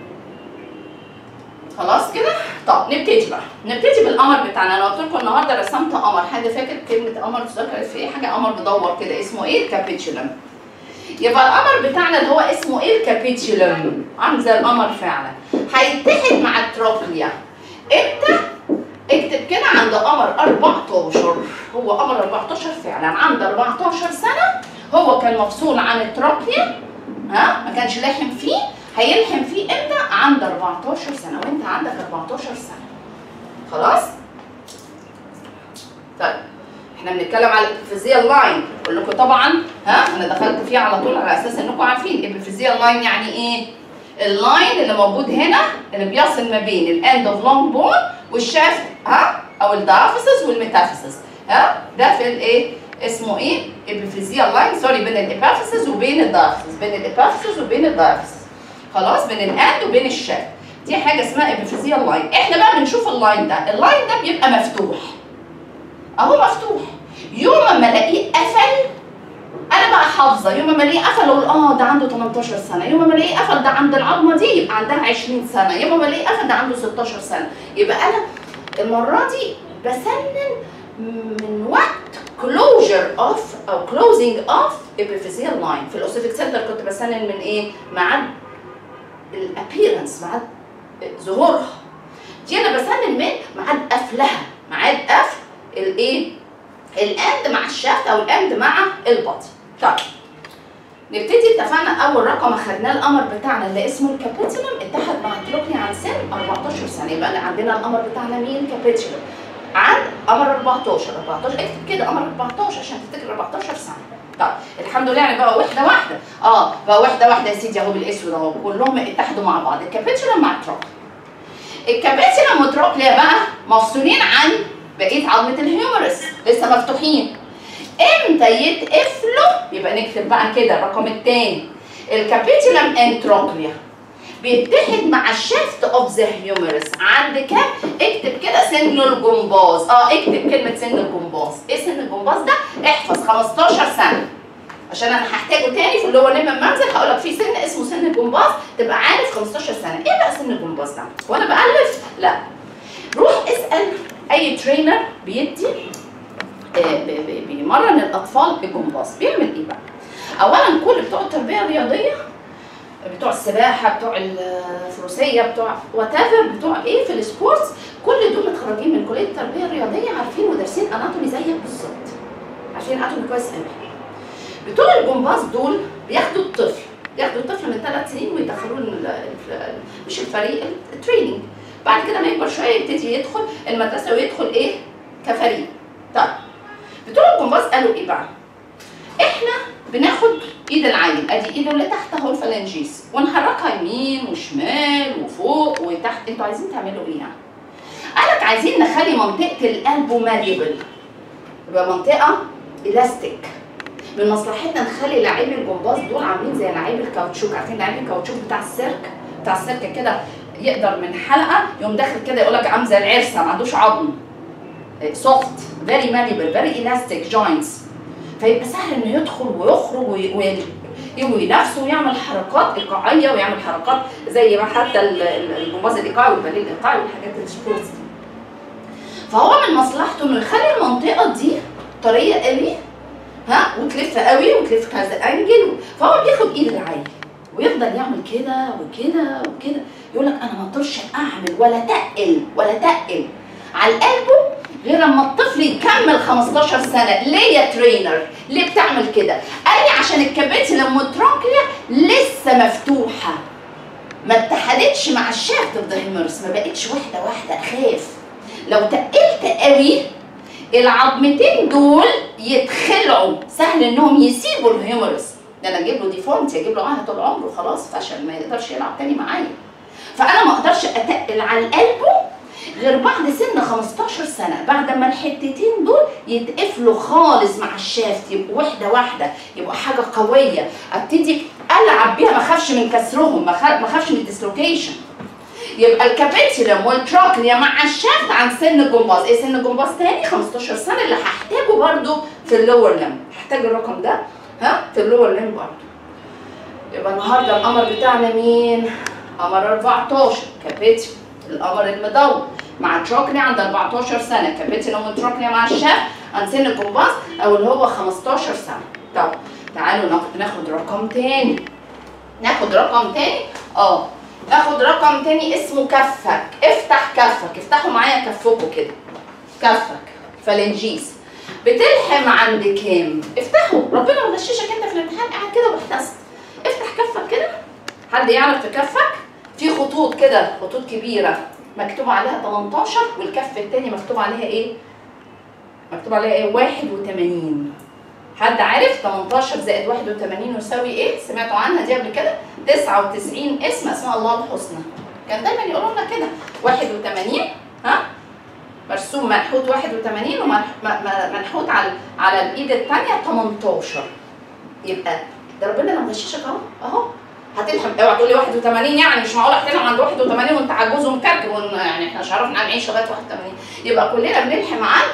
خلاص كده طب نبتدي بقى نبتدي بالقمر بتاعنا انا قلت لكم النهارده رسمت قمر حد فاكر كلمه قمر تذكر في ايه حاجه قمر مدور كده اسمه ايه الكابيتولم يبقى القمر بتاعنا اللي هو اسمه ايه الكابيتولم عامل زي القمر فعلا هيتحد مع التروكليا امتى اكتب كده عند قمر 14 هو قمر 14 فعلا عند 14 سنه هو كان مفصول عن التروكليا ها ما كانش لاحم فيه هيلحم فيه امتى عند 14 سنه وانت عندك 14 سنه خلاص طيب احنا بنتكلم على الابيفيزيال لاين كلكم طبعا ها انا دخلت فيه على طول على اساس انكم عارفين الابيفيزيال لاين يعني ايه اللاين اللي موجود هنا اللي بيصل ما بين الاند اوف لونج بون والشافت ها او الدافيسز والميتافيسز ها ده في الايه اسمه ايه ابيفيزيال لاين سوري بين الابيفيسز وبين الدافيسز بين الابيفيسز وبين الدافيسز خلاص بين الاند وبين الشافت دي حاجه اسمها ابيفيزيال لاين احنا بقى بنشوف اللاين ده اللاين ده بيبقى مفتوح اهو مفتوح يوم ما الاقيه قفل انا بقى حافظه يوم ما الاقيه قفل اقول اه ده عنده 18 سنه يوم ما الاقيه قفل ده عند العظمه دي يبقى عندها 20 سنه يوم ما الاقيه قفل ده عنده 16 سنه يبقى انا المره دي بسنن من وقت closure of او closing of epiphyseal line في الاوسيفيك سنتر كنت بسنن من ايه؟ ميعاد الابيرنس ميعاد ظهورها دي انا بسنن من ميعاد قفلها ميعاد قفل الايه؟ الاند مع الشافت او الاند مع البادي طيب نبتدي اتفقنا اول رقم اخدناه القمر بتاعنا اللي اسمه الكابيتولم اتحد مع التروكني عن سن 14 سنه يبقى عندنا القمر بتاعنا مين كابيتولم عن قمر 14 14 اكتب كده قمر 14 عشان تفتكر 14 سنه طيب الحمد لله يعني بقى واحده واحده اه بقى واحده واحده يا سيدي اهو بالاسود اهو كلهم اتحدوا مع بعض الكابيتولم مع التروكلي الكابيتولم والتروكليا بقى مفصولين عن بقيه عظمه الهيومرس لسه مفتوحين امتى يتقفلوا يبقى نكتب بقى كده الرقم الثاني الكابيتولم انتروكليا بيتحد مع الشافت اوف ذا هيومرس عند كام؟ اكتب كده سن الجمباز اه اكتب كلمه سن الجمباز ايه سن الجمباز ده؟ احفظ 15 سنه عشان انا هحتاجه تاني في اللي هو نمى المنزل هقول لك في سن اسمه سن الجمباز تبقى عارف 15 سنه ايه بقى سن الجمباز ده؟ وانا بالف؟ لا روح اسال اي ترينر بيدي آه، بي- بي- بيمرن الاطفال الجمباز بيعمل ايه بقى؟ اولا كل بتوع التربيه الرياضيه بتوع السباحه بتوع الفروسيه بتوع وات بتوع ايه في السبورتس كل دول متخرجين من كليه التربيه الرياضيه عارفين ودارسين اناتومي زيك بالظبط عارفين اناتومي كويس قوي بتوع الجمباز دول بياخدوا الطفل بياخدوا الطفل من ثلاث سنين ويدخلوه ال- ال- مش الفريق التريننج بعد كده ما يكبر شويه يبتدي يدخل المدرسه ويدخل ايه كفريق طيب بتوع الجمباز قالوا ايه بقى احنا بناخد ايد العيل ادي ايده اللي تحت اهو الفلانجيس ونحركها يمين وشمال وفوق وتحت انتوا عايزين تعملوا ايه يعني؟ قالك عايزين نخلي منطقه القلب ماليبل يبقى منطقه الاستيك من مصلحتنا نخلي لاعبي الجمباز دول عاملين زي لاعبي الكاوتشوك عارفين لاعبي الكاوتشوك بتاع السيرك بتاع السيرك كده يقدر من حلقه يقوم داخل كده يقول لك عامل زي العرسه ما عندوش عظم سوفت فيري ماليبل فيري الاستيك جوينتس فيبقى سهل انه يدخل ويخرج وي- وي- يقوي نفسه ويعمل حركات ايقاعيه ويعمل حركات زي ما حتى ال- ال- الجمباز الايقاعي والباليه الايقاعي والحاجات السبورتس دي. فهو من مصلحته انه يخلي المنطقه دي طريه قوي ها وتلف قوي وتلف كذا انجل فهو بياخد ايد العيل ويفضل يعمل كده وكده وكده يقول لك انا ما اقدرش اعمل ولا تقل ولا تقل على قلبه غير لما الطفل يكمل 15 سنه ليه يا ترينر ليه بتعمل كده قال لي عشان الكباتي المتراكيه لسه مفتوحه ما اتحدتش مع الشافت اوف ذا هيمرس ما بقتش واحده واحده اخاف لو تقلت قوي العظمتين دول يتخلعوا سهل انهم يسيبوا الهيومرس ده انا اجيب له ديفورمتي اجيب له عاهه طول عمره خلاص فشل ما يقدرش يلعب تاني معايا فانا ما اقدرش اتقل على قلبه غير بعد سن 15 سنه بعد ما الحتتين دول يتقفلوا خالص مع الشافت يبقوا واحده واحده يبقوا حاجه قويه ابتدي العب بيها ما اخافش من كسرهم ما خا- ما اخافش من الديسلوكيشن يبقى الكابيتولم والتراكليا مع الشافت عن سن الجمباز ايه سن الجمباز تاني 15 سنه اللي هحتاجه برضو في اللور لم هحتاج الرقم ده ها في اللور لم برضو يبقى النهارده القمر بتاعنا مين قمر 14 كابيتولم القمر المدور مع تراكليا عند 14 سنه كابيتولم وتراكليا مع الشافت عن سن الجمباز او اللي هو 15 سنه طب تعالوا ناخد ناخد رقم تاني ناخد رقم تاني اه ناخد رقم تاني اسمه كفك افتح كفك افتحوا معايا كفكوا كده كفك فالنجيس بتلحم عند كام افتحوا ربنا ما غششك انت في الامتحان قاعد كده واحتست افتح كفك كده حد يعرف في كفك في خطوط كده خطوط كبيره مكتوب عليها 18 والكف التاني مكتوب عليها ايه مكتوب عليها ايه 81 حد عارف 18 زائد 81 يساوي ايه سمعتوا عنها دي قبل كده 99 اسم اسماء الله الحسنى كان دايما يقولوا لنا كده 81 ها مرسوم منحوت 81 ومنحوت على على الايد الثانيه 18 يبقى ده ربنا لما غششك اهو اهو هتلحم اوعى تقول لي 81 يعني مش معقول هتلحم عند 81 وانت عجوز ومكركب ون- يعني احنا مش عرفنا نعيش لغايه 81 يبقى كلنا بنلحم عن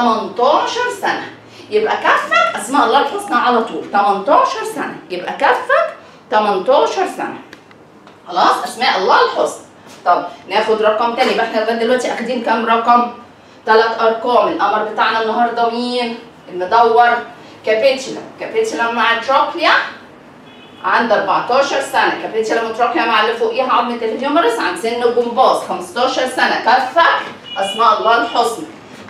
18 سنه يبقى كفك اسماء الله الحسنى على طول 18 سنه يبقى كفك 18 سنه خلاص اسماء الله الحسنى طب ناخد رقم تاني يبقى احنا لغايه دلوقتي اخدين كام رقم؟ ثلاث ارقام القمر بتاعنا النهارده مين؟ المدور كابيتشلا كابيتشلا مع تروكليا عند 14 سنه كابيتشلا متروكليا مع اللي فوقيها عظمه الهيومرس عند سن الجمباز 15 سنه كفك اسماء الله الحسنى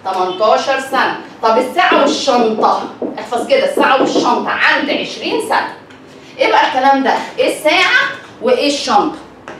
18 سنه طب الساعه والشنطه احفظ كده الساعه والشنطه عند 20 سنه ايه بقى الكلام ده؟ ايه الساعه وايه الشنطه؟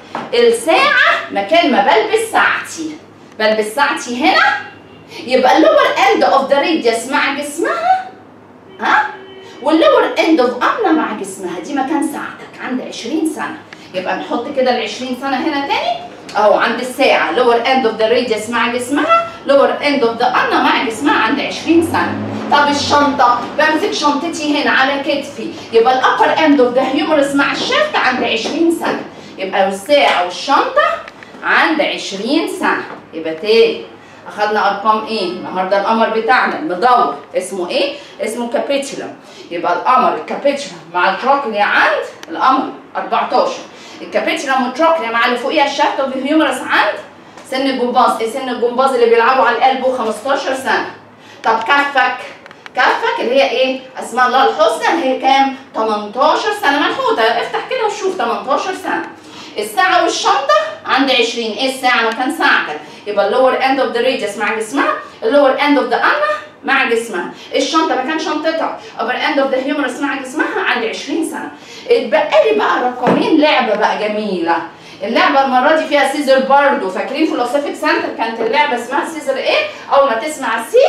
الساعة مكان ما بلبس ساعتي بلبس ساعتي هنا يبقى اللور اند اوف ذا راديوس مع جسمها ها واللور اند اوف امنا مع جسمها دي مكان ساعتك عند 20 سنة يبقى نحط كده ال 20 سنة هنا تاني اهو عند الساعة لور اند اوف ذا راديوس مع جسمها لور اند اوف ذا امنا مع جسمها عند 20 سنة طب الشنطة بمسك شنطتي هنا على كتفي يبقى الابر اند اوف ذا هيومرس مع الشافت عند 20 سنة يبقى الساعة والشنطة عند 20 سنة يبقى تاني أخدنا أرقام إيه؟ النهاردة القمر بتاعنا المدور اسمه إيه؟ اسمه كابيتشولا يبقى القمر الكابيتشولا مع التروكليا عند القمر 14 الكابيتشولا والتروكليا مع اللي فوقيها الشافت اوف هيومرس عند سن الجمباز إيه سن الجمباز اللي بيلعبوا على القلب 15 سنة طب كفك كفك اللي هي ايه؟ اسماء الله الحسنى اللي هي كام؟ 18 سنه منحوته افتح كده وشوف 18 سنه. الساعه والشنطه عند 20 ايه الساعه مكان ساعتك يبقى اللور اند اوف ذا راديوس مع جسمها اللور اند اوف ذا انا مع جسمها الشنطه مكان شنطتها ابر اند اوف ذا هيومرس مع جسمها عند 20 سنه اتبقى لي بقى رقمين لعبه بقى جميله اللعبه المره دي فيها سيزر برضو فاكرين في الاوسيفيك سنتر كانت اللعبه اسمها سيزر ايه اول ما تسمع 6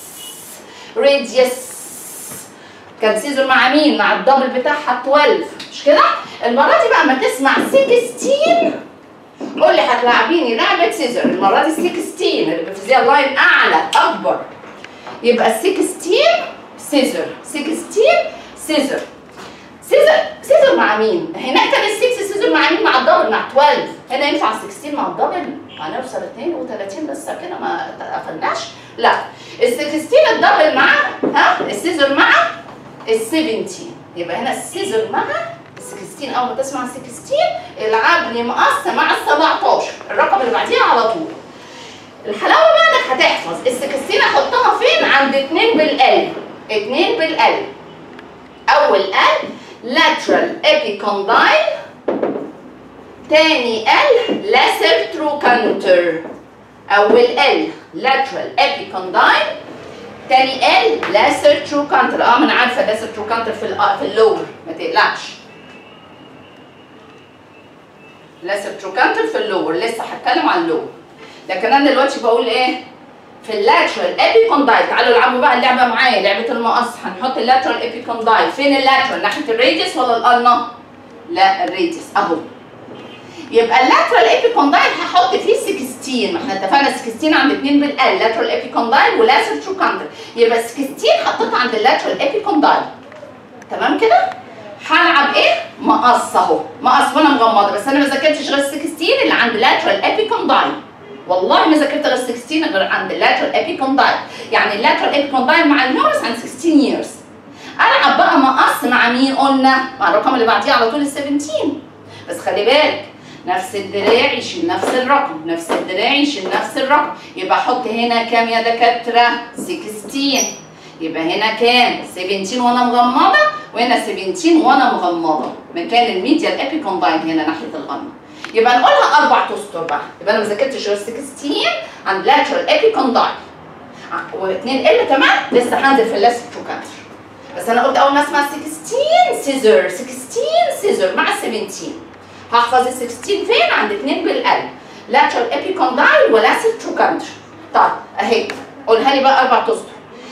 راديوس كان سيزر مع مين؟ مع الدبل بتاعها 12 مش كده؟ المرة دي بقى اما تسمع 16 قول لي هتلاعبيني لعبة سيزر المرة دي 16 اللي بتفزيها اللاين أعلى أكبر يبقى 16 سيزر 16 سيزر سيزر سيزر مع مين؟ هناك كان السكس سيزر مع مين؟ مع الدبل مع 12 هنا ينفع 16 مع الدبل هنوصل 32 لسه كده ما قفلناش لا ال 16 الدبل مع ها السيزر مع ال 17 يبقى هنا السيزر مع ال 16 اول ما تسمع 16 العب لي مقص مع ال 17 الرقم اللي بعديها على طول الحلاوه بقى انك هتحفظ ال 16 احطها فين عند 2 بالقلب 2 بالقلب اول قلب lateral epicondyle تاني ال lesser trochanter اول ال lateral epicondyle تاني ال lesser trochanter اه ما انا عارفه lesser trochanter في ال في اللور ما تقلقش lesser trochanter في اللور لسه هتكلم عن اللور لكن انا دلوقتي بقول ايه في اللاترال ابيكوندايل تعالوا العبوا بقى اللعبه معايا لعبه المقص هنحط اللاترال ابيكوندايل فين اللاترال ناحيه الراديوس ولا الالنا لا الراديوس اهو يبقى اللاترال ابيكوندايل هحط فيه 16 ما احنا اتفقنا 16 عند 2 بالال لاترال ابيكوندايل ولاسر تروكاندر يبقى 16 حطيتها عند اللاترال ابيكوندايل تمام كده هلعب ايه مقص اهو مقص وانا مغمضه بس انا ما ذاكرتش غير 16 اللي عند لاترال ابيكوندايل والله ما ذاكرت غير 16 غير عند اللاترال ابيكوندايل يعني اللاترال ابيكوندايل مع الهيورس عند 16 years العب بقى مقص مع مين قلنا مع الرقم اللي بعديه على طول ال 17 بس خلي بالك نفس الدراع يشيل نفس الرقم نفس الدراع يشيل نفس الرقم يبقى احط هنا كام يا دكاتره 16 يبقى هنا كام 17 وانا مغمضه وهنا 17 وانا مغمضه مكان الميديا الابيكوندايل هنا ناحيه الغمه يبقى نقولها اربع اسطر بقى يبقى انا ما ذاكرتش غير 16 عند لاترال ابيكوندايل واثنين ال كمان لسه هنزل في اللاست تروكانتر بس انا قلت اول ما اسمع 16 سيزر 16 سيزر مع 17 هحفظ ال 16 فين عند 2 بالقلب لاترال ابيكوندايل ولاسل تروكانتر طيب اهي قولها لي بقى اربع اسطر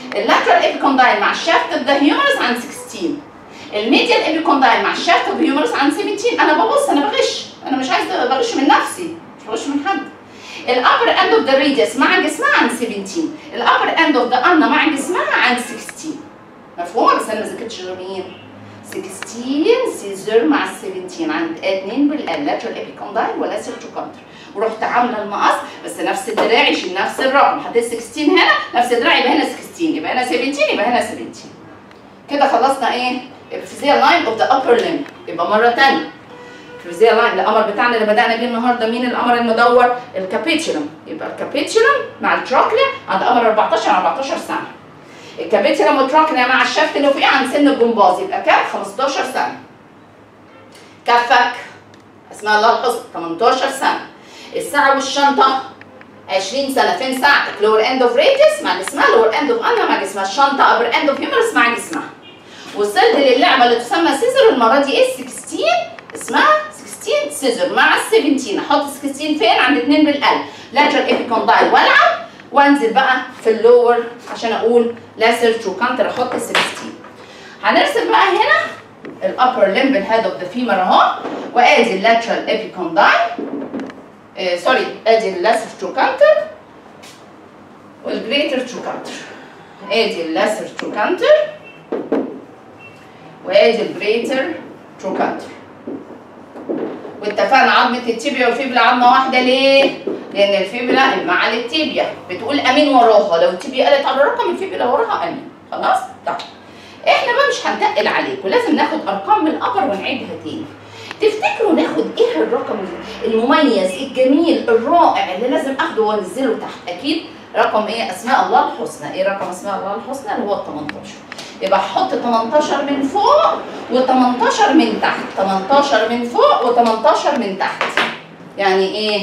اللاترال ابيكوندايل مع الشافت اوف ذا هيومرس عند 16 الميديال ابيكوندايل مع الشافت اوف هيومرس عند 17 انا ببص انا بغش انا مش عايز بغش من نفسي مش بغش من حد الابر اند اوف ذا راديوس مع جسمها عند 17 الابر اند اوف ذا انا مع جسمها عند 16 مفهومه بس انا ما ذاكرتش غير مين 16 سيزر مع ال 17 عند اتنين باللاترال ابيكوندايل ولا سيرتوكونتر ورحت عامله المقص بس نفس الدراع يشيل نفس الرقم حطيت 16 هنا نفس الدراع يبقى هنا 16 يبقى هنا 17 يبقى هنا 17 كده خلصنا ايه؟ الفيزيال لاين اوف ذا ابر ليم يبقى مره ثانيه الفيزيال لاين القمر بتاعنا اللي بدانا بيه النهارده مين القمر المدور؟ الكابيتشولم يبقى الكابيتشولم مع التراكليا عند قمر 14 14 سنه الكابيتشولم والتراكليا مع الشفت اللي فوقيه عند سن الجمباز يبقى كام؟ 15 سنه كفك اسمها الله الحسنى 18 سنه الساعه والشنطه 20 سنه فين ساعتك لور اند اوف ريديوس مع جسمها لور اند اوف انا مع جسمها الشنطه ابر اند اوف هيومرس مع جسمها وصلت للعبه اللي تسمى سيزر المره دي ايه 16 اسمها 16 سيزر مع ال 17 احط 16 فين عند 2 بالقلب لاترال ايبيكوندايل والعب وانزل بقى في اللور عشان اقول لاسر ترو كانتر احط 16 هنرسم بقى هنا الابر لمب الهيد اوف ذا فيمر اهو وادي اللاترال ايبيكوندايل آه سوري ادي اللاسر تروكانتر والجريتر تروكانتر ادي اللاسر تروكانتر وادي الجريتر تروكانتر واتفقنا عظمة التيبيا والفيبلا عظمة واحدة ليه؟ لأن الفيبلا مع التيبيا بتقول أمين وراها لو التيبيا قالت على الرقم الفيبلا وراها أمين خلاص؟ طيب احنا بقى مش هنتقل عليكم لازم ناخد أرقام من الأبر ونعيدها تاني تفتكروا ناخد ايه الرقم المميز الجميل الرائع اللي لازم اخده وانزله تحت اكيد رقم ايه اسماء الله الحسنى ايه رقم اسماء الله الحسنى اللي هو ال 18 يبقى احط 18 من فوق و18 من تحت 18 من فوق و18 من تحت يعني ايه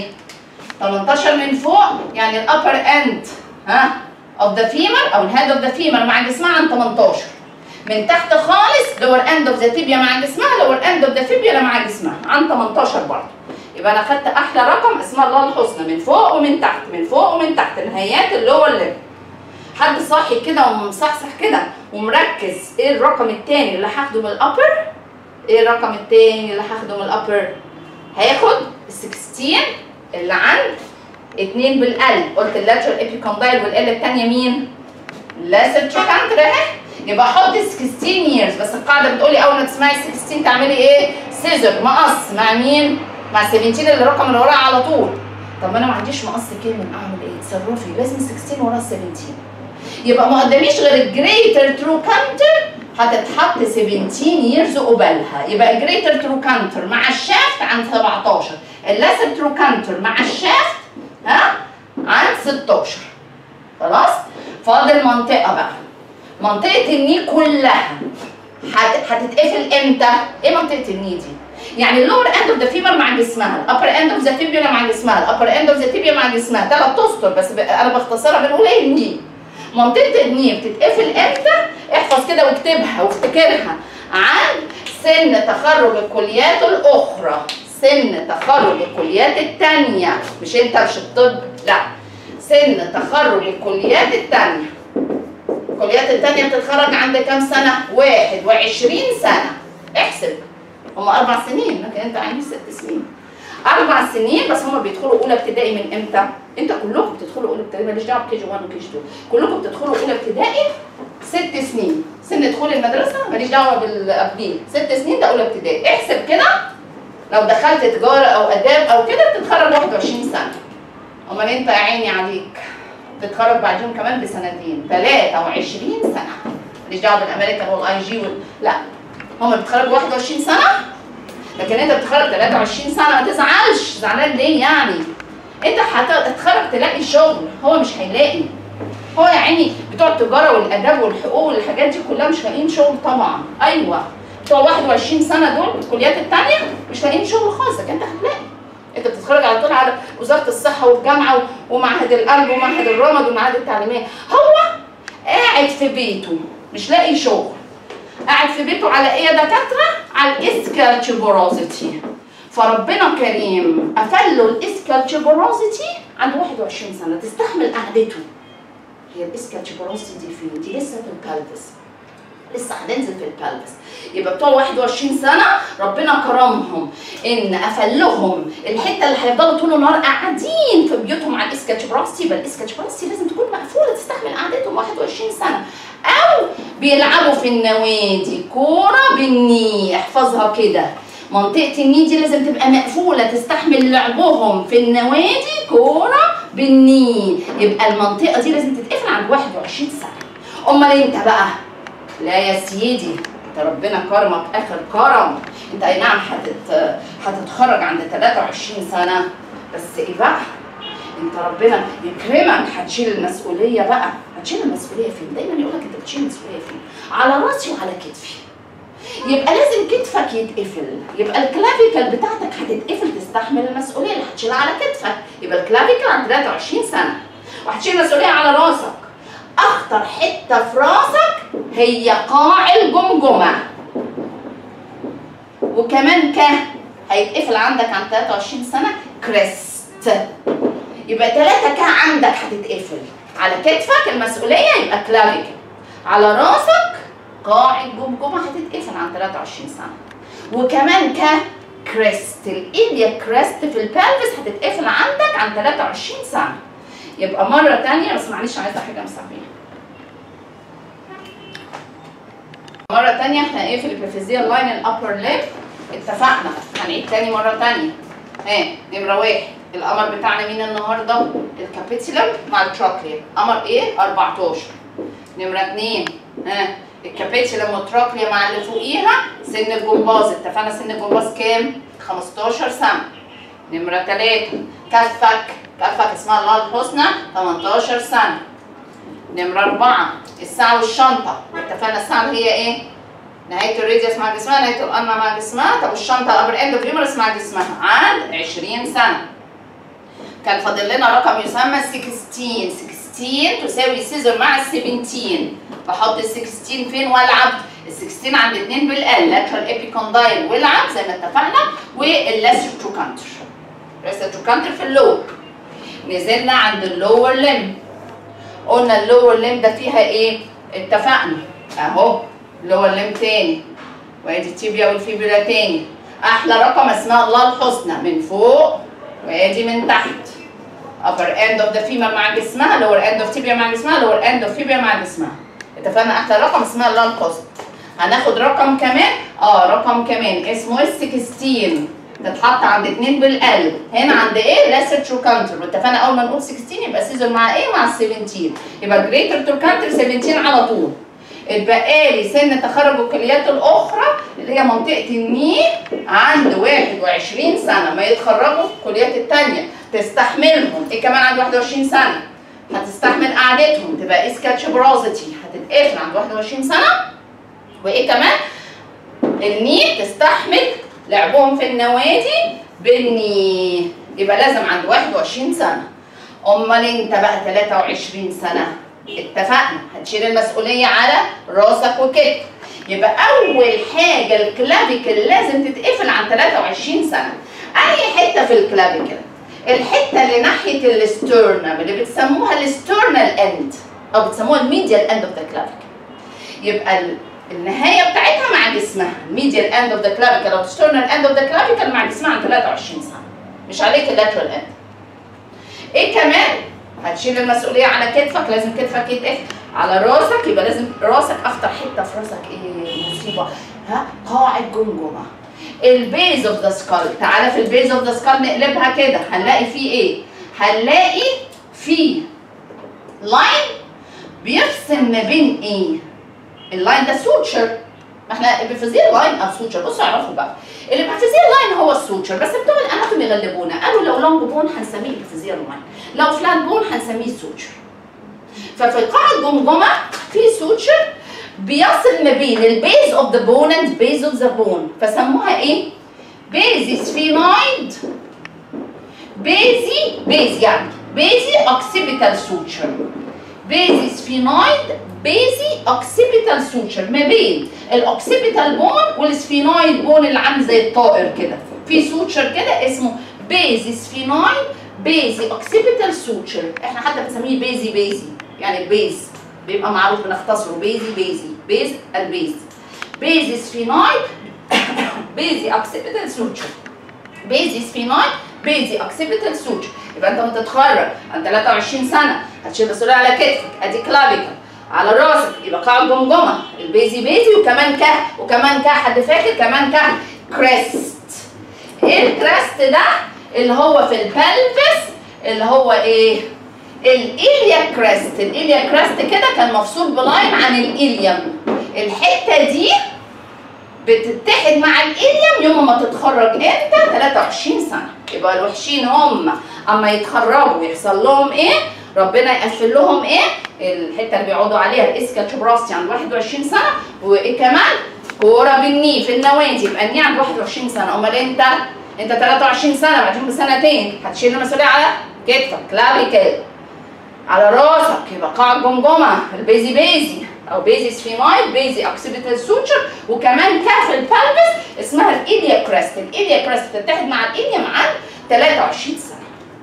18 من فوق يعني الابر اند ها اوف ذا فيمر او الهيد اوف ذا فيمر مع جسمها عن 18 من تحت خالص لور اند اوف ذا تيبيا مع جسمها لور اند اوف ذا فيبيا مع جسمها عن 18 برضه يبقى انا خدت احلى رقم اسمها الله الحسنى من فوق ومن تحت من فوق ومن تحت نهايات اللور ليب حد صاحي كده ومصحصح كده ومركز ايه الرقم التاني اللي هاخده من الابر ايه الرقم التاني اللي هاخده من الابر هياخد ال 16 اللي عند اتنين بالقلب قلت اللاترال ايبيكوندايل والال التانية مين؟ لاسر تروكانتر اهي يبقى حط 16 years بس القاعده بتقولي اول ما تسمعي 16 تعملي ايه؟ سيزر مقص مع مين؟ مع 17 اللي الرقم اللي وراها على طول طب ما انا ما عنديش مقص كلمه اعمل ايه؟ تصرفي لازم 16 ورا 17 يبقى ما قداميش غير الجريتر ترو كانتر هتتحط 17 ييرز قبالها يبقى الجريتر ترو كانتر مع الشافت عن 17 اللاسر ترو كانتر مع الشافت ها عن 16 خلاص فاضل منطقه بقى منطقه الني كلها هت- هتتقفل امتى ايه منطقه الني دي يعني اللور اند اوف ذا فيمر مع جسمها الابر اند اوف ذا تيبيا مع جسمها الابر اند اوف ذا تيبيا مع جسمها ثلاث اسطر بس ب- انا بختصرها بنقول ايه الني منطقه الني بتتقفل امتى احفظ كده واكتبها وافتكرها عن سن تخرج الكليات الاخرى سن تخرج الكليات الثانيه مش انت مش الطب لا سن تخرج الكليات الثانيه الكليات الثانيه بتتخرج عند كام سنه 21 سنه احسب هم اربع سنين لكن انت عندي ست سنين اربع سنين بس هم بيدخلوا اولى ابتدائي من امتى؟ انت كلكم بتدخلوا اولى ابتدائي ماليش دعوه بكي جي 1 وكي جي 2 كلكم بتدخلوا اولى ابتدائي ست سنين سن دخول المدرسه ماليش دعوه بالقبلين ست سنين ده اولى ابتدائي احسب كده لو دخلت تجاره او اداب او كده بتتخرج 21 سنه امال انت يا عيني عليك بتتخرج بعدهم كمان بسنتين 23 سنه ماليش دعوه بالامريكان والاي جي وال... لا هم بيتخرجوا 21 سنه لكن انت بتتخرج 23 سنه ما تزعلش زعلان ليه يعني انت هتتخرج تلاقي شغل هو مش هيلاقي هو يا عيني بتوع التجاره والاداب والحقوق والحاجات دي كلها مش لاقيين شغل طبعا ايوه بتوع 21 سنه دول الكليات الثانيه مش لاقيين شغل خالص لكن انت هتلاقي انت بتتخرج على طول على وزاره الصحه والجامعه ومعهد القلب ومعهد الرمد والمعاهد التعليميه هو قاعد في بيته مش لاقي شغل قاعد في بيته على ايه يا دكاتره؟ على الاسكالتشبوروزيتي فربنا كريم قفل له الاسكالتشبوروزيتي عند 21 سنه تستحمل قعدته هي الاسكاتشبروستي دي فين؟ دي لسه في البلفس لسه هننزل في البلفس يبقى بتوع 21 سنه ربنا كرمهم ان قفل لهم الحته اللي هيفضلوا طول النهار قاعدين في بيوتهم على الاسكاتشبراستي يبقى الاسكاتشبراستي لازم تكون مقفوله تستحمل قعدتهم 21 سنه او بيلعبوا في النوادي كوره بالني احفظها كده منطقة الني دي لازم تبقى مقفولة تستحمل لعبهم في النوادي كورة بالني يبقى المنطقة دي لازم تتقفل عند 21 سنة أمال أنت بقى لا يا سيدي انت ربنا كرمك اخر كرم انت اي نعم هتت... هتتخرج عند 23 سنه بس ايه بقى انت ربنا يكرمك هتشيل المسؤوليه بقى هتشيل المسؤوليه فين دايما يقول لك انت بتشيل المسؤوليه فين على راسي وعلى كتفي يبقى لازم كتفك يتقفل يبقى الكلافيكال بتاعتك هتتقفل تستحمل المسؤوليه اللي هتشيلها على كتفك يبقى الكلافيكال عند 23 سنه وهتشيل المسؤوليه على راسك اخطر حته في راسك هي قاع الجمجمه وكمان ك هيتقفل عندك عند 23 سنه كريست يبقى 3 ك عندك هتتقفل على كتفك المسؤوليه يبقى كلافيكال على راسك قاع الجمجمه هتتقفل عند 23 سنه وكمان ك كريست الايديا كريست في البلفس هتتقفل عندك عند 23 سنه يبقى مره تانية بس معلش عايزه حاجه امسح بيها مرة تانية احنا ايه في الابيفيزيال لاين الابر ليب اتفقنا هنعيد تاني مرة تانية ها نمرة واحد القمر بتاعنا مين النهاردة؟ الكابيتولم مع التراكليا قمر ايه؟ 14 نمرة اتنين ها الكابيتولم والتراكليا مع اللي فوقيها سن الجمباز اتفقنا سن الجمباز كام؟ 15 سنة نمرة تلاتة كفك كفك اسمها الله الحسنى 18 سنة نمرة أربعة الساعة والشنطة اتفقنا الساعة اللي هي إيه؟ نهاية الراديوس مع جسمها نهاية القمة مع جسمها طب الشنطة الأبر إند أوف مع جسمها عند 20 سنة كان فاضل لنا رقم يسمى 16 16 تساوي سيزر مع ال 17 بحط ال 16 فين والعب ال 16 عند 2 بالال لاترال ايبيكوندايل والعب زي ما اتفقنا واللاسر تروكانتر لاسر تروكانتر في اللور نزلنا عند اللور ليم قلنا اللور ليم ده فيها ايه؟ اتفقنا اهو اللور ليم تاني وادي التيبيا والفيبولا تاني احلى رقم اسمها الله الحسنى من فوق وادي من تحت upper end of the femur مع جسمها lower end of tibia مع جسمها lower end of fibula مع جسمها اتفقنا احلى رقم اسمها الله الحسنى هناخد رقم كمان اه رقم كمان اسمه ال 16 تتحط عند 2 بالقلب هنا عند ايه لاسر تروكانتر واتفقنا اول ما نقول 16 يبقى سيزون مع ايه مع ال 17 يبقى جريتر تروكانتر 17 على طول اتبقى لي سن تخرج الكليات الاخرى اللي هي منطقه الني عند 21 سنه ما يتخرجوا الكليات الثانيه تستحملهم ايه كمان عند 21 سنه هتستحمل قعدتهم تبقى اسكاتش برازتي هتتقفل عند 21 سنه وايه كمان الني تستحمل لعبهم في النوادي بالني يبقى لازم عند 21 سنه امال انت بقى 23 سنه اتفقنا هتشيل المسؤوليه على راسك وكتفك يبقى اول حاجه الكلافيكل لازم تتقفل عن 23 سنه اي حته في الكلافيكل الحته اللي ناحيه الاسترنم اللي بتسموها الاسترنال اند او بتسموها الميديال اند اوف ذا كلافيكل يبقى ال- النهايه بتاعتها مع جسمها الميديال اند اوف ذا كلافيكل او الاسترنال اند اوف ذا كلافيكل مع جسمها عن 23 سنه مش عليك اللاترال اند ايه كمان هتشيل المسؤوليه على كتفك لازم كتفك يتقفل على راسك يبقى لازم راسك اخطر حته في راسك ايه مصيبه ها قاع الجمجمه البيز اوف ذا سكال تعالى في البيز اوف ذا سكال نقلبها كده هنلاقي فيه ايه هنلاقي فيه لاين بيفصل ما بين ايه اللاين ده سوتشر ما احنا البيفازير لاين او سوتشر بصوا اعرفوا بقى البيفازير لاين هو السوتشر بس بتوع الاناتومي غلبونا قالوا لو لونج بون هنسميه البيفازير لاين لو فلات بون هنسميه سوتشر ففي قاع الجمجمه في سوتشر بيصل ما بين البيز اوف ذا بون اند بيز اوف ذا بون فسموها ايه؟ بيزي سفينويد بيزي بيز يعني بيزي اوكسيبيتال سوتشر بيزي سفينويد بيزي اوكسيبيتال سوتشر ما بين الاوكسيبيتال بون والسفينويد بون اللي عامل زي الطائر كده في سوتشر كده اسمه بيزي سفينويد بيزي اوكسيبيتال سوتشر احنا حتى بنسميه بيزي بيزي يعني البيز بيبقى معروف بنختصره بيزي بيزي بيز البيز بيز سفيناي بيزي اكسبتال سوتشر بيزي سفيناي بيزي اكسبتال سوتشر يبقى انت لما تتخرج عن 23 سنه هتشيل مسؤوليه على كتفك ادي كلافيكل على راسك يبقى قاع الجمجمه البيزي بيزي وكمان كه وكمان كه حد فاكر كمان كه كريست ايه الكريست ده اللي هو في البلفس اللي هو ايه الإيليا كريست الإيليا كريست كده كان مفصول بلاين عن الإيليوم الحتة دي بتتحد مع الإيليوم يوم ما تتخرج انت 23 سنة يبقى الوحشين هم اما يتخرجوا يحصل لهم ايه ربنا يقفل لهم ايه الحته اللي بيقعدوا عليها الاسكاتشوبراستي عند 21 سنه وايه كمان كوره بالني في النوادي يبقى الني عند 21 سنه امال انت انت 23 سنه بعدين بسنتين هتشيل المسؤوليه على كتفك كلافيكال على راسك يبقى قاع الجمجمه البيزي بيزي او بيزي سفينايد بيزي اوكسيبيتال سوتشر وكمان كاف البلفس اسمها الايليا كريست الايليا كريست بتتحد مع الايليا عن 23 سنه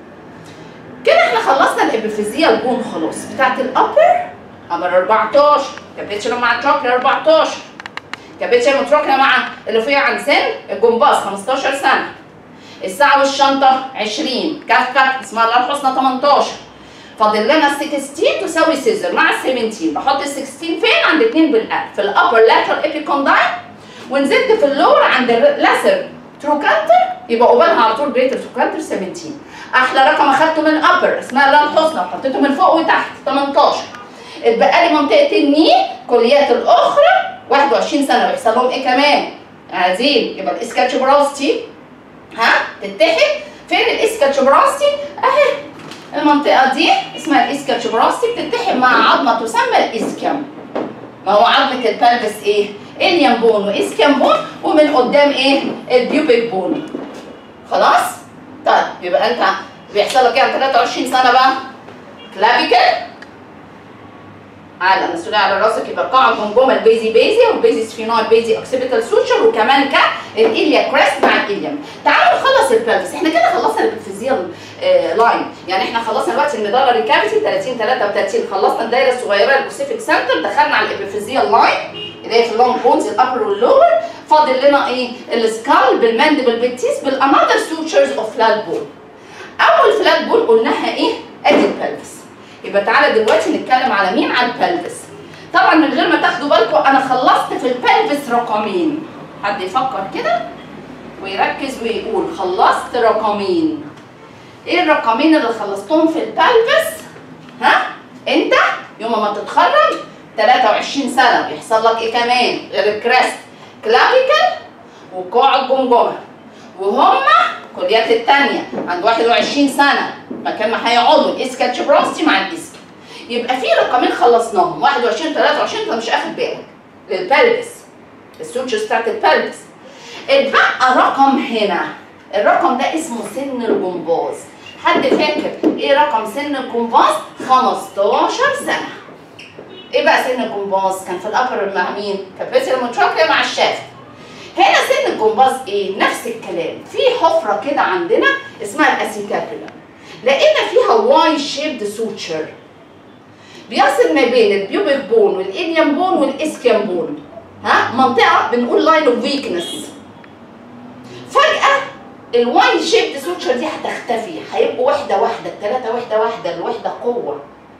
كده احنا خلصنا الابيفيزيال بون خلاص بتاعت الابر امر 14 كابيتشلا مع تراكيا 14 كابيتشلا متراكيا مع اللي فيها عن سن الجمباز 15 سنه الساعه والشنطه 20 كف كف اسمها الله الحسنى 18 فاضل لنا ال 16 تساوي سيزر مع ال 17 بحط ال 16 فين عند 2 بالقلب في الابر لاترال ايبيكوندايل ونزلت في اللور عند اللاسر تروكانتر يبقى قبالها على طول جريتر تروكانتر 17 احلى رقم اخدته من الابر اسمها الله الحسنى وحطيته من فوق وتحت 18 اتبقى لي منطقه الني كليات الاخرى 21 سنه بيحصل لهم ايه كمان؟ عايزين يبقى الاسكاتشوبراستي ها تتحد فين الاسكاتشوبراستي؟ اهي المنطقه دي اسمها الاسكاتشوبراستي بتتحد مع عظمه تسمى الاسكيام ما هو عظمه البلفس ايه؟ اليم بون واسكيام بون ومن قدام ايه؟ البيوبيك بون خلاص؟ طيب يبقى انت بيحصل لك ايه على 23 سنه بقى؟ كلافيكل على مسؤولية على راسك يبقى قاع الجمجمة البيزي بيزي والبيزي سفينويد بيزي اوكسيبيتال سوتشر وكمان ك الإيليا كريست مع الإيليوم تعالوا نخلص البلفس احنا كده خلصنا الابيفيزيال آه لاين يعني احنا خلصنا دلوقتي الميدالري كافيتي 30 33 خلصنا الدايره الصغيره البوسيفيك سنتر دخلنا على الابيفيزيال لاين اللي هي في اللونج بونز الابر واللور فاضل لنا ايه السكال بالماندبل بالتيس بالانذر سوتشرز اوف فلات بول اول فلات بول قلناها ايه ادي البلفس يبقى تعالى دلوقتي نتكلم على مين على البلفس طبعا من غير ما تاخدوا بالكم انا خلصت في البلفس رقمين حد يفكر كده ويركز ويقول خلصت رقمين ايه الرقمين اللي خلصتهم في البلفس ها انت يوم ما تتخرج 23 سنه بيحصل لك ايه كمان غير الكريست كلافيكال وقاع الجمجمه وهما كليات التانية عند 21 سنة مكان ما هيقعدوا الاسكاتشبراستي مع الاسك يبقى في رقمين خلصناهم 21 23 انت مش اخد بالك للبلبس السوتشرز بتاعت البلبس اتبقى رقم هنا الرقم ده اسمه سن الجمباز حد فاكر ايه رقم سن الجمباز 15 سنة ايه بقى سن الجمباز كان في الابر مع مين كابيتال مونتراكيا مع الشافت هنا سن الجمباز ايه؟ نفس الكلام، في حفرة كده عندنا اسمها الاسيتابيلا. لقينا فيها واي شيبد سوتشر. بيصل ما بين البيوبيك بون والإليم بون والإسكيام بون. ها؟ منطقة بنقول لاين اوف ويكنس. فجأة الواي شيبد سوتشر دي هتختفي، هيبقوا واحدة واحدة، التلاتة واحدة واحدة، الواحدة قوة.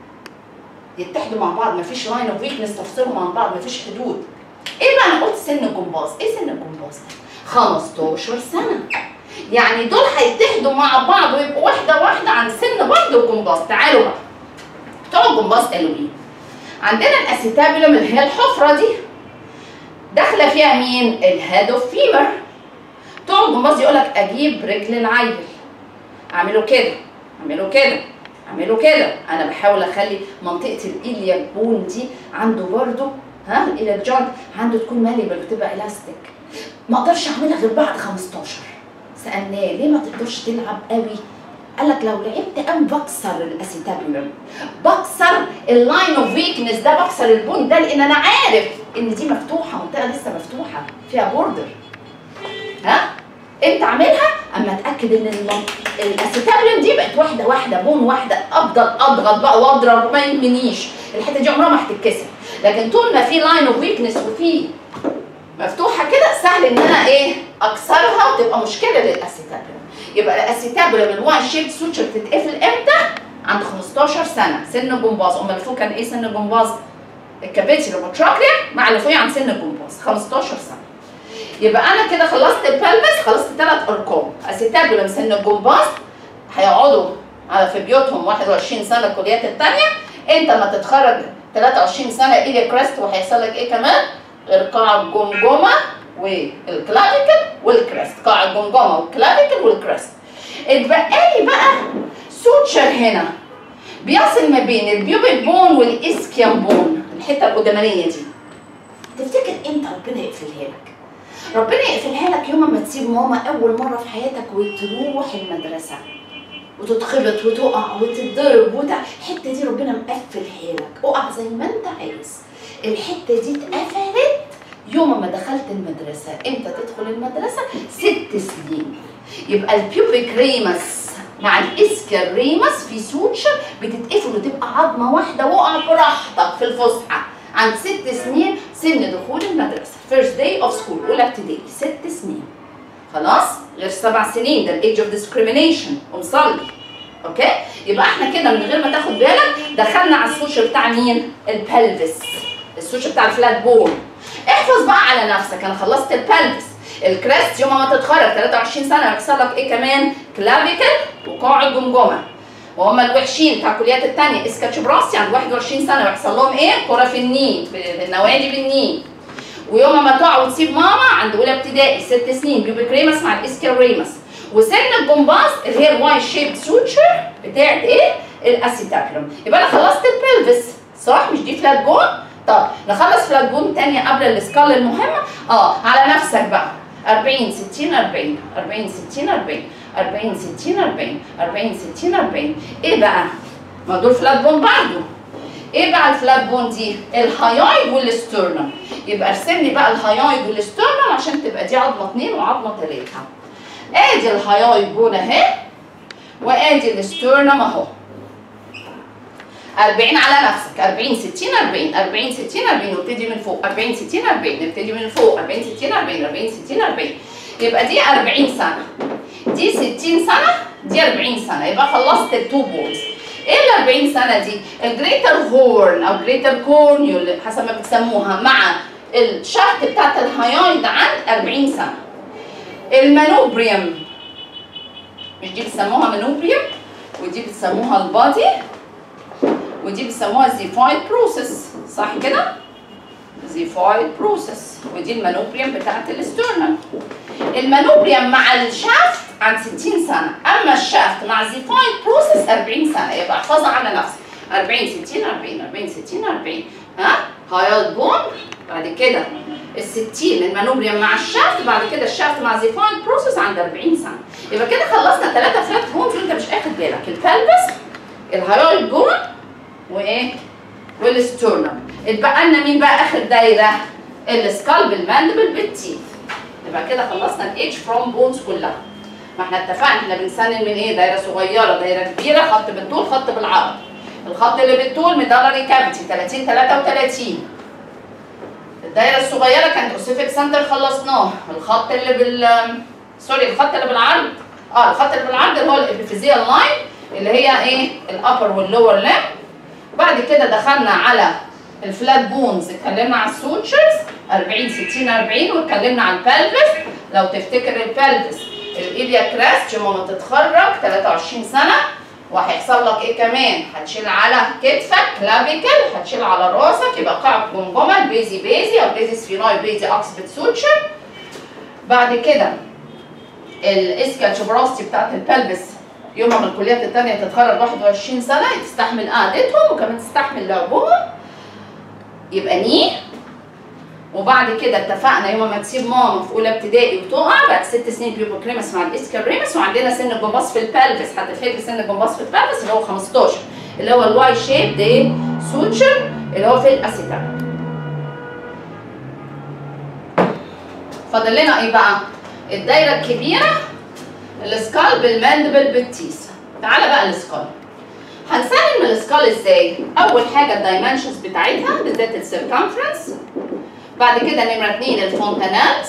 يتحدوا مع بعض، مفيش لاين اوف ويكنس تفصلهم عن بعض، مفيش حدود. ايه بقى انا قلت سن الجمباز ايه سن الجمباز ده 15 سنه يعني دول هيتحدوا مع بعض ويبقوا واحده واحده عن سن برضه الجمباز تعالوا بقى بتوع الجمباز قالوا ايه عندنا الاسيتابيلوم اللي هي الحفره دي داخله فيها مين الهيد اوف فيمر بتوع الجمباز يقول لك اجيب رجل العيل اعمله كده اعمله كده اعمله كده انا بحاول اخلي منطقه الاليا بون دي عنده برضه ها الى الجوينت عنده تكون ماليبل بتبقى الاستيك ما اقدرش اعملها غير بعد 15 سالناه ليه ما تقدرش تلعب قوي قال لك لو لعبت قوي بكسر الاسيتابيولم بكسر اللاين اوف ويكنس ده بكسر البون ده لان انا عارف ان دي مفتوحه منطقه لسه مفتوحه فيها بوردر ها انت عاملها اما اتاكد ان الاسيتابلم دي بقت واحده واحده بون واحده افضل اضغط بقى واضرب وما يهمنيش الحته دي عمرها ما هتتكسر لكن طول ما في لاين اوف ويكنس وفي مفتوحه كده سهل ان انا ايه اكسرها وتبقى مشكله للاسيتابلم يبقى الاسيتابلم الواي شيب سوتشر بتتقفل امتى؟ عند 15 سنه سن الجمباز امال فوق كان ايه سن الجمباز؟ الكابيتي روبوتراكليا مع اللي فوقيه عن سن الجمباز 15 سنه يبقى انا كده خلصت البلبس خلصت ثلاث ارقام اسيتابلم سن الجمباز هيقعدوا على في بيوتهم 21 سنه الكليات الثانيه انت ما تتخرج 23 سنه الى كريست وهيحصل لك ايه كمان؟ غير قاع الجمجمه والكلافيكل والكريست قاع الجمجمه والكلافيكل والكريست اتبقى لي بقى سوتشر هنا بيصل ما بين البيوبيك بون والاسكيام بون الحته القدمانيه دي تفتكر امتى ربنا يقفلها لك ربنا يقفلها لك يوم ما تسيب ماما اول مره في حياتك وتروح المدرسه وتتخبط وتقع وتتضرب وتع... الحته دي ربنا مقفلها لك اقع زي ما انت عايز الحته دي اتقفلت يوم ما دخلت المدرسه امتى تدخل المدرسه ست سنين يبقى البيوبيك ريمس مع الاسكر ريمس في سوتشر بتتقفل وتبقى عظمه واحده وقع براحتك في الفسحه عند ست سنين سن دخول المدرسه فيرست داي اوف سكول اولى ابتدائي ست سنين خلاص غير سبع سنين ده الايدج اوف ديسكريميشن ومصلي اوكي يبقى احنا كده من غير ما تاخد بالك دخلنا على السوشيال بتاع مين البلفس السوشيال بتاع الفلات بون احفظ بقى على نفسك انا خلصت البلفس الكريست يوم ما تتخرج 23 سنه هيحصل لك ايه كمان كلافيكل وقاع الجمجمه وهم الوحشين بتاع الكليات الثانيه اسكاتشبراستي عند 21 سنه ويحصل لهم ايه؟ كره في النين بالنوادي بالنين ويوم ما تقع وتسيب ماما عند اولى ابتدائي ست سنين بيبقى ريمس مع الاسكال ريمس وسن الجمباز اللي هي الواي شيب سوتشر بتاعت ايه؟ الاسيتاكلم يبقى انا خلصت البلفس صح مش دي فلات بون؟ طب نخلص فلات بون تانية قبل السكال المهمة اه على نفسك بقى 40 60 40 40 60 40 40 60 40 40 60 40 ايه بقى؟ ما دول فلات بون برضه ايه بقى الفلات بون دي؟ الهايويد والسترنم يبقى ارسم لي بقى الهايويد والسترنم عشان تبقى دي عظمه اثنين وعظمه ثلاثه ادي الهايويد بون اهي وادي السترنم اهو 40 على نفسك 40 60 40 40 60 40 نبتدي من فوق 40 60 40 نبتدي من فوق 40 60 40 40 60 40 يبقى دي 40 سنه دي 60 سنه دي 40 سنه يبقى خلصت التو بولز ايه ال 40 سنه دي؟ الجريتر هورن او جريتر كورنيول حسب ما بتسموها مع الشفت بتاعت الهايويد عند 40 سنه المانوبريم مش دي بتسموها مانوبريم ودي بتسموها البادي ودي بيسموها زيفايد بروسيس صح كده؟ زيفايد بروسيس ودي المانوبريم بتاعت الاسترنم المانوبريم مع الشافت عن 60 سنه اما الشافت مع زيفايد بروسيس 40 سنه يبقى احفظها على نفسك 40 60 40 40 60 40 ها هايل بون بعد كده ال 60 المانوبريم مع الشافت بعد كده الشافت مع زيفايد بروسيس عند 40 سنه يبقى كده خلصنا ثلاثه فلات بونز وانت مش اخد بالك البلبس الهايل بون وايه والستورنم اتبقى لنا مين بقى اخر دايره السكالب الماندبل بالتيث يبقى كده خلصنا الاتش فروم بونز كلها ما احنا اتفقنا احنا بنسنن من ايه دايره صغيره دايره كبيره خط بالطول خط بالعرض الخط اللي بالطول ميدالري كافيتي 30 33 الدايره الصغيره كانت اوسيفيك سنتر خلصناه الخط اللي بال سوري الخط اللي بالعرض اه الخط اللي بالعرض اللي هو الابيفيزيال لاين اللي هي ايه الابر واللور ليم بعد كده دخلنا على الفلات بونز اتكلمنا على السوتشرز 40 60 40 واتكلمنا على البلفس لو تفتكر البلفس الايديا كراست يوم ما تتخرج 23 سنه وهيحصل لك ايه كمان؟ هتشيل على كتفك كلافيكل هتشيل على راسك يبقى قاع الجمجمه البيزي بيزي او بيزي سفيناي بيزي اكسبت سوتشر بعد كده الاسكال شبراستي بتاعت البلفس يوم ما الكليات التانية تتخرج 21 سنة تستحمل قعدتهم وكمان تستحمل لعبهم يبقى ني وبعد كده اتفقنا يوم ما تسيب ماما في اولى ابتدائي وتقع بعد ست سنين بيبقى كريمس مع الاسكال ريمس وعندنا سن الجمباز في البلفس هتفهم سن الجمباز في البلفس اللي هو 15 اللي هو الواي شيب ده سوتشر اللي هو في الاسيتال فاضل لنا ايه بقى؟ الدايره الكبيره السكال بالماندبل بالتيس تعالى بقى السكال هنسلم السكال ازاي؟ اول حاجه الدايمنشنز بتاعتها بالذات السيركمفرنس بعد كده نمره اتنين الفونتانالز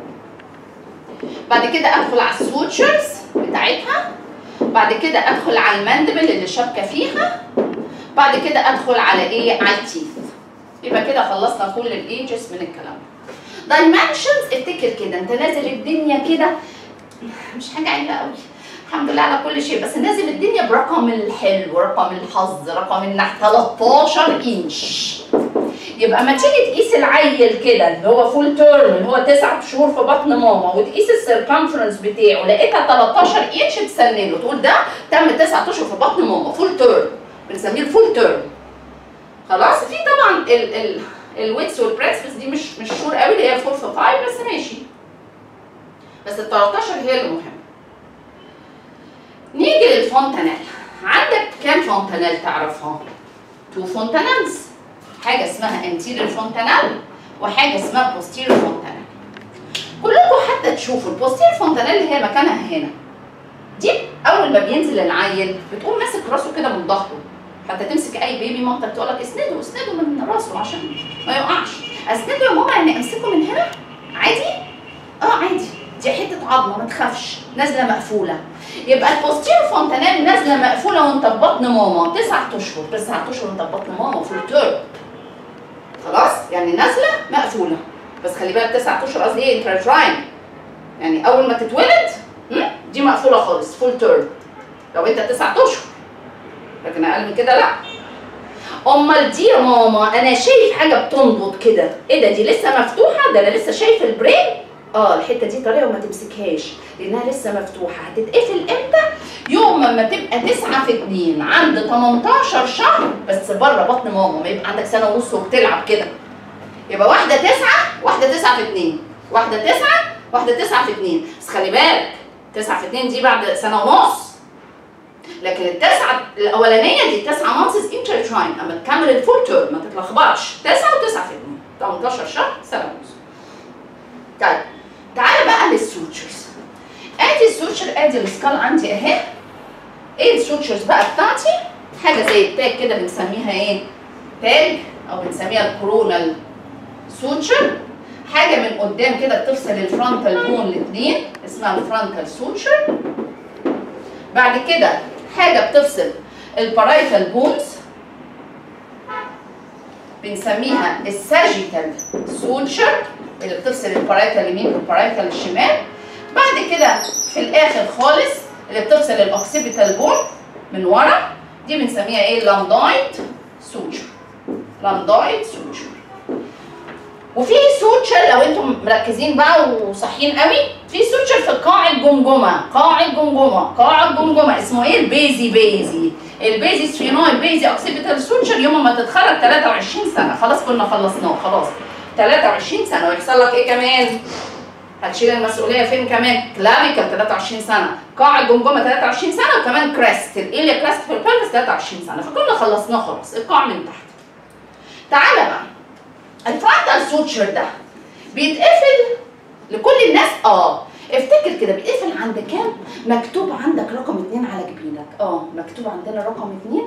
بعد كده ادخل على السوتشرز بتاعتها بعد كده ادخل على الماندبل اللي شابكه فيها بعد كده ادخل على ايه؟ على التيث يبقى كده خلصنا كل الايجز من الكلام دايمنشنز افتكر كده انت نازل الدنيا كده مش حاجه عيبه قوي الحمد لله على كل شيء بس نازل الدنيا برقم الحلو رقم الحظ رقم النحت 13 انش يبقى ما تيجي تقيس العيل كده اللي هو فول تيرم اللي هو تسعة شهور في بطن ماما وتقيس السيركمفرنس بتاعه لقيتها 13 انش تسنله تقول ده تم تسعة اشهر في بطن ماما فول تيرم بنسميه الفول تيرم خلاص في طبعا ال ال الويتس والبريس بس دي مش مش شهور قوي اللي هي 4 في 5 بس ماشي بس ال 13 هي المهمه نيجي للفونتانيل عندك كام فونتانيل تعرفها؟ تو فونتانيلز حاجه اسمها انتيريور فونتانيل وحاجه اسمها بوستيريور فونتانيل كلكم حتى تشوفوا البوستيريور فونتانيل اللي هي مكانها هنا دي اول ما بينزل العيل بتقوم ماسك راسه كده من ظهره حتى تمسك اي بيبي مامتك تقول لك اسنده اسنده من راسه عشان ما يقعش اسنده يا ماما يعني امسكه من هنا عادي اه عادي دي حته عظمه ما تخافش نازله مقفوله يبقى البوستيريور فونتانيل نازله مقفوله وانت في بطن ماما تسعة اشهر تسعة اشهر وانت في بطن ماما في الترم خلاص يعني نازله مقفوله بس خلي بالك تسعة اشهر قصدي ايه انتراتراين يعني اول ما تتولد م? دي مقفوله خالص فول تيرم لو انت تسعة اشهر لكن اقل من كده لا امال دي يا ماما انا شايف حاجه بتنبض كده ايه ده دي لسه مفتوحه ده انا لسه شايف البرين اه الحته دي طريه وما تمسكهاش لانها لسه مفتوحه هتتقفل امتى يوم ما تبقى 9 في 2 عند 18 شهر بس بره بطن ماما ما يبقى عندك سنه ونص وبتلعب كده يبقى واحده 9 واحده 9 في 2 واحده 9 واحده 9 في 2 بس خلي بالك 9 في 2 دي بعد سنه ونص لكن التسعه الاولانيه دي 9 مانسز انترتراين اما تكمل الفول تيرم ما تتلخبطش 9 و9 في 2 18 شهر سنه ونص طيب تعالى بقى للسوتشرز ادي السوتشر ادي السكال عندي اهي ايه السوتشرز بقى بتاعتي حاجه زي التاج كده بنسميها ايه تاج او بنسميها الكورونال سوتشر حاجه من قدام كده بتفصل الفرونتال بون الاثنين اسمها الفرونتال سوتشر بعد كده حاجه بتفصل البارايتال بونز بنسميها الساجيتال سوتشر اللي بتفصل البارايتال اليمين والبارايتال الشمال بعد كده في الاخر خالص اللي بتفصل الاوكسيبيتال بون من ورا دي بنسميها ايه لاندايت سوتشر لاندايت سوتشر وفي سوتشر لو انتم مركزين بقى وصاحيين قوي في سوتشر في قاع الجمجمه قاع الجمجمه قاع الجمجمه اسمه ايه البيزي بيزي البيزي سفينويد بيزي اوكسيبيتال سوتشر يوم ما تتخرج 23 سنه خلاص كنا خلصناه خلاص 23 سنه ويحصل لك ايه كمان هتشيل المسؤوليه فين كمان كلافيكال 23 سنه قاع الجمجمه 23 سنه وكمان كريست الاليا كريست في البلفس 23 سنه فكنا خلصناه خلاص القاع من تحت تعالى بقى الفرونتال سوتشر ده بيتقفل لكل الناس اه افتكر كده بيتقفل عند كام مكتوب عندك رقم اتنين على جبينك اه مكتوب عندنا رقم اتنين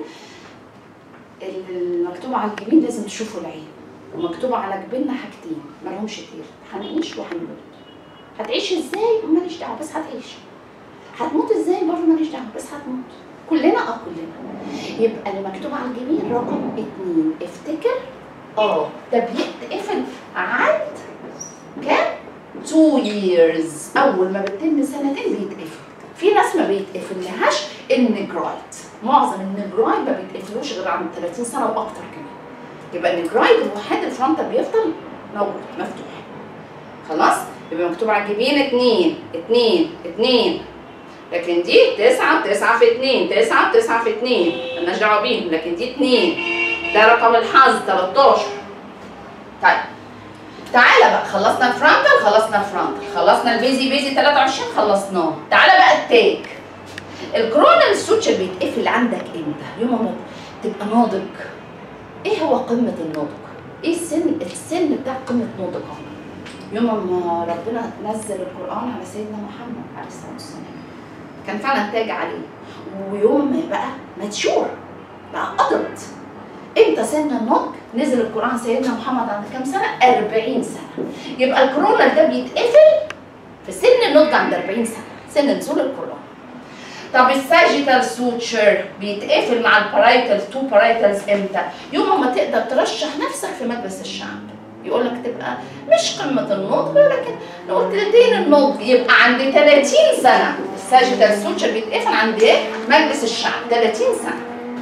المكتوب على الجبين لازم تشوفوا العين ومكتوب على جبيننا حاجتين مالهمش كتير هنعيش وهنموت هتعيش ازاي ماليش دعوه بس هتعيش هتموت ازاي برضه ماليش دعوه بس هتموت كلنا اه كلنا يبقى اللي مكتوب على الجبين رقم اتنين افتكر اه ده بيتقفل عند كام؟ 2 years اول ما بتتم سنتين بيتقفل في ناس ما بيتقفلهاش النجرايت معظم النجرايت ما بيتقفلوش غير عند 30 سنه واكتر كمان يبقى النجرايت الوحيد الفرونتال بيفضل موجود مفتوح خلاص يبقى مكتوب على الجبين اتنين اتنين اتنين لكن دي تسعة تسعة في اتنين تسعة تسعة في اتنين مالناش دعوة بيهم لكن دي اتنين ده رقم الحظ 13 طيب تعالى بقى خلصنا الفرونتال خلصنا الفرونتال خلصنا البيزي بيزي 23 خلصناه تعالى بقى التاج الكرونال سوتشر بيتقفل عندك امتى؟ يوم ما تبقى ناضج ايه هو قمة النضج؟ ايه السن السن بتاع قمة نضجك؟ يوم ما ربنا نزل القرآن على سيدنا محمد عليه الصلاة والسلام كان فعلا تاج عليه ويوم ما بقى ماتشور بقى ادلت امتى سن النضج نزل القران عن سيدنا محمد عند كام سنه 40 سنه يبقى الكورونا ده بيتقفل في سن النضج عند 40 سنه سن نزول القران طب الساجيتال سوتشر بيتقفل مع البارايتال تو بارايتالز امتى؟ يوم ما تقدر ترشح نفسك في مجلس الشعب يقول لك تبقى مش قمه النضج ولكن نقول تلتين النضج يبقى عند 30 سنه الساجيتال سوتشر بيتقفل عند ايه؟ مجلس الشعب 30 سنه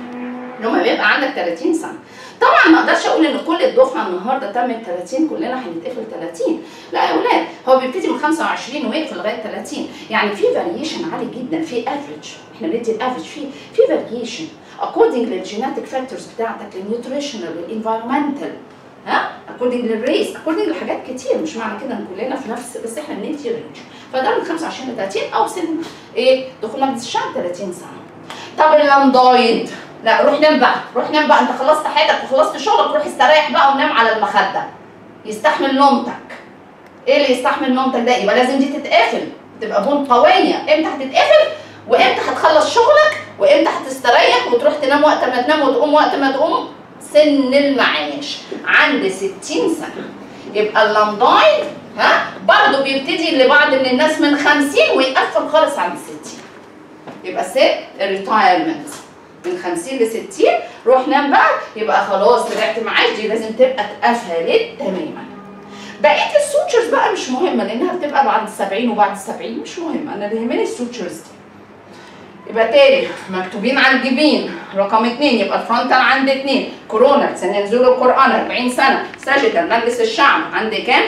لما بيبقى عندك 30 سنه طبعا ما اقدرش اقول ان كل الدفعه النهارده تمت 30 كلنا هنتقفل 30 لا يا اولاد هو بيبتدي من 25 ويقفل لغايه 30 يعني في فاريشن عالي جدا في افريج احنا بندي الافريج في في فاريشن اكوردنج للجيناتيك فاكتورز بتاعتك للنيوتريشنال للانفايرمنتال ها اكوردنج للريس اكوردنج لحاجات كتير مش معنى كده ان كلنا في نفس بس احنا بندي رينج فده من 25 ل 30 او سن ايه دخول مجلس الشعب 30 سنه طب اللاندويد لا روح نام بقى روح نام بقى انت خلصت حياتك وخلصت شغلك روح استريح بقى ونام على المخده يستحمل نومتك ايه اللي يستحمل نومتك ده يبقى لازم دي تتقفل تبقى بون قويه امتى هتتقفل وامتى هتخلص شغلك وامتى هتستريح وتروح تنام وقت ما تنام وتقوم وقت ما تقوم سن المعاش عند 60 سنه يبقى اللامداين ها برضه بيبتدي لبعض من الناس من 50 ويقفل خالص عند 60 يبقى سن الريتايرمنت من 50 ل 60 روح نام بقى يبقى خلاص طلعت معاش دي لازم تبقى اتقفلت تماما بقيه السوتشرز بقى مش مهمه لانها بتبقى بعد ال 70 وبعد ال 70 مش مهمه انا اللي يهمني السوتشرز دي يبقى تاني مكتوبين على الجبين رقم اثنين يبقى الفرونتال عند اثنين كورونا سن نزول القران 40 سنه ساجيتال مجلس الشعب عند كام؟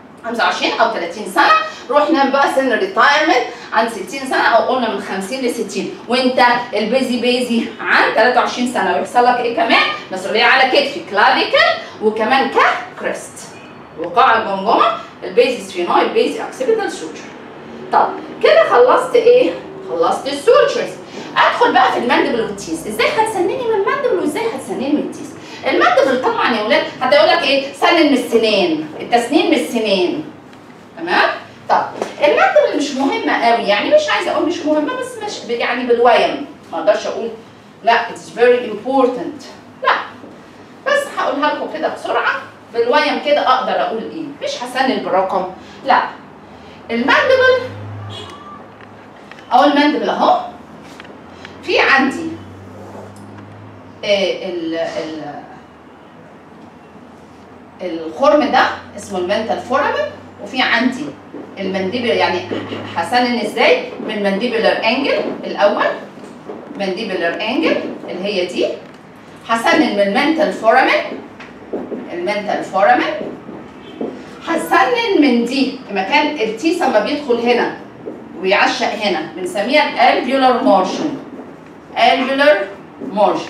25 او 30 سنه روح نام بقى سن الريتايرمنت عند 60 سنه او قلنا من 50 ل 60 وانت البيزي بيزي عن 23 سنه ويحصل لك ايه كمان؟ مسؤوليه على كتفي كلافيكل وكمان كريست وقاع الجمجمه البيزي سفيناي البيزي اكسبيتال سوتشر طب كده خلصت ايه؟ خلصت السوتشرز ادخل بقى في الماندبل والتيس ازاي هتسنني من الماندبل وازاي هتسنني من التيس الماندبل طبعا يا ولاد هتقول لك ايه سنن من السنان التسنين من السنان تمام طب الماندبل مش مهمه قوي يعني مش عايزه اقول مش مهمه بس مش يعني بالويم ما اقدرش اقول لا اتس فيري امبورتنت لا بس هقولها لكم كده بسرعه بالويم كده اقدر اقول ايه مش هسنن برقم لا الماندبل او الماندبل اهو في عندي آه، ال ال الخرم ده اسمه المنتال فورامن وفي عندي المنديبل يعني هسنن ازاي من مانديبولار انجل الاول مانديبولار انجل اللي هي دي هسنن من المنتال فورامن المنتال فورامن هسنن من دي مكان التيس لما بيدخل هنا ويعشق هنا بنسميها الالفيولار مورشن الفيولار مورشن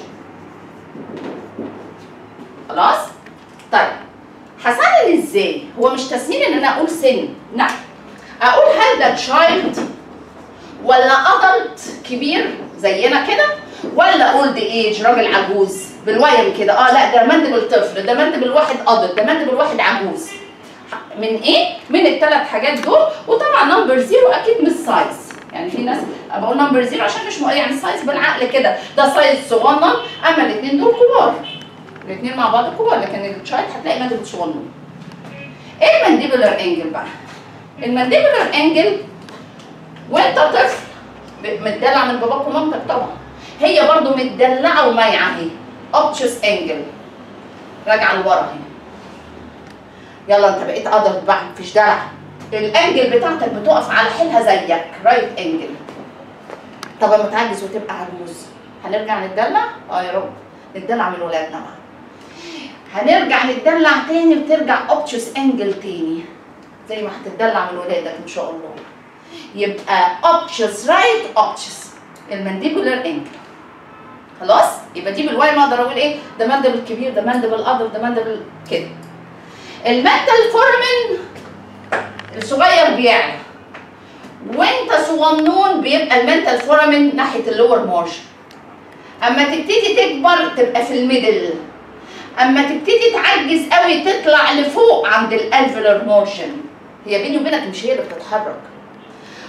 خلاص طيب هسنن ازاي هو مش تسنين ان انا اقول سن لا اقول هل ده تشايلد ولا ادلت كبير زينا كده ولا اولد ايج راجل عجوز بالويم كده اه لا ده مندبل طفل ده مندبل واحد ادلت ده مندبل واحد عجوز من ايه؟ من الثلاث حاجات دول وطبعا نمبر زيرو اكيد مش سايز يعني في ناس بقول نمبر زيرو عشان مش مو- يعني سايز بالعقل كده ده سايز صغنن اما الاثنين دول كبار الاثنين مع بعض كبار لكن التشايلد هتلاقي مندبل صغنن ايه المانديبولار انجل بقى؟ المانديبولار انجل وانت طفل ب- متدلع من باباك ومامتك طبعا هي برضو متدلعه ومايعه اهي اوبتشس انجل راجعه لورا اهي يلا انت بقيت ادلت بقى مفيش دلع الانجل بتاعتك بتقف على حيلها زيك رايت انجل طب اما تعجز وتبقى عجوز هنرجع نتدلع؟ اه يا رب نتدلع من ولادنا بقى هنرجع نتدلع تاني وترجع اوبتشس انجل تاني زي ما هتتدلع من ولادك ان شاء الله يبقى اوبتشس رايت اوبتشس المانديبولار انجل خلاص يبقى دي بالواي ما اقدر اقول ايه ده مندبل كبير ده مندبل ادر ده مندبل كده المنتال فورمن الصغير بيعلى وانت صغنون بيبقى المنتال فورمن ناحيه اللور مارجن اما تبتدي تكبر تبقى في الميدل اما تبتدي تعجز قوي تطلع لفوق عند الالفيولار مارجن هي بيني وبينك مش هي اللي بتتحرك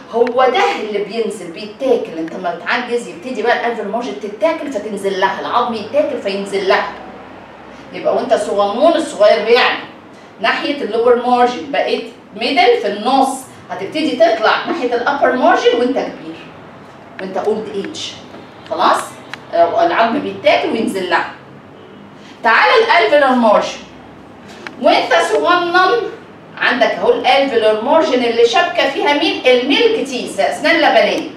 هو ده اللي بينزل بيتاكل انت لما بتعجز يبتدي بقى الالفر مارجن تتاكل فتنزل لها العظم يتاكل فينزل لها يبقى وانت صغنون الصغير بيعلى ناحيه اللور مارجن بقيت ميدل في النص هتبتدي تطلع ناحيه الابر مارجن وانت كبير وانت اولد ايج خلاص آه، العظم بيتاكل وينزل لها تعالى الالفيلر مارجن وانت صغنن عندك اهو الالفيلر مارجن اللي شابكه فيها مين الميلك تيس اسنان لبنيه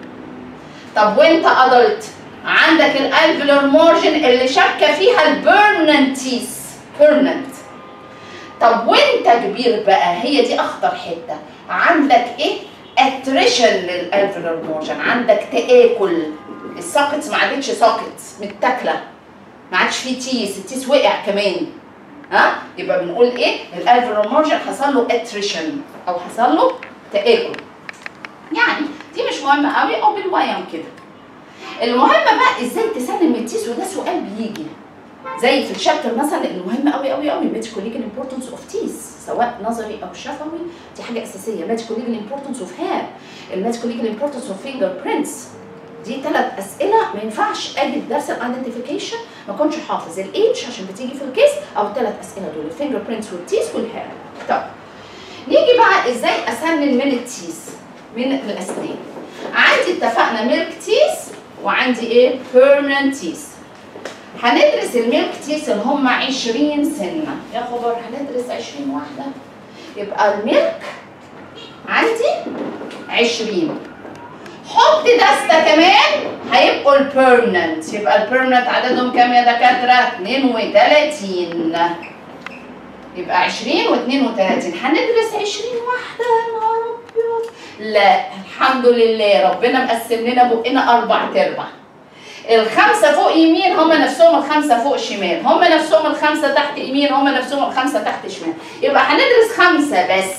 طب وانت ادلت عندك الالفيلر مارجن اللي شابكه فيها البيرمننت تيس بيرمننت طب وانت كبير بقى هي دي اخطر حته عندك ايه اتريشن للالفيلر مارجن عندك تاكل الساكتس ما عادتش ساكتس متاكله ما عادش فيه تيس التيس وقع كمان ها يبقى بنقول ايه الالفيلر مارجن حصل له اتريشن او حصل له تاكل يعني دي مش مهمه قوي او بالويم كده المهم بقى ازاي تسلم التيس وده سؤال بيجي زي في الشابتر مثلا المهم قوي قوي قوي medical legal importance of teeth سواء نظري او شفوي دي حاجه اساسيه medical legal importance of hair الميديكال legal importance of fingerprints دي ثلاث اسئله ما ينفعش اجي في درس الايدنتيفيكيشن ما اكونش حافظ الايدج عشان بتيجي في الكيس او الثلاث اسئله دول الفينجر برينتس والتيس والهير طب نيجي بقى ازاي اسنن من التيس من الاسنان عندي اتفقنا ميلك تيس وعندي ايه بيرمننت تيس هندرس الميلك تيس اللي هم 20 سنه يا خبر هندرس 20 واحده يبقى الميلك عندي 20 حط دستة كمان هيبقوا البيرمننت يبقى البيرمننت عددهم كام يا دكاترة؟ 32 يبقى 20 و32 هندرس 20 واحدة يا نهار أبيض لا الحمد لله ربنا مقسم لنا بقنا أربع تربع الخمسة فوق يمين هم نفسهم الخمسة فوق شمال هم نفسهم الخمسة تحت يمين هم نفسهم الخمسة تحت شمال يبقى هندرس خمسة بس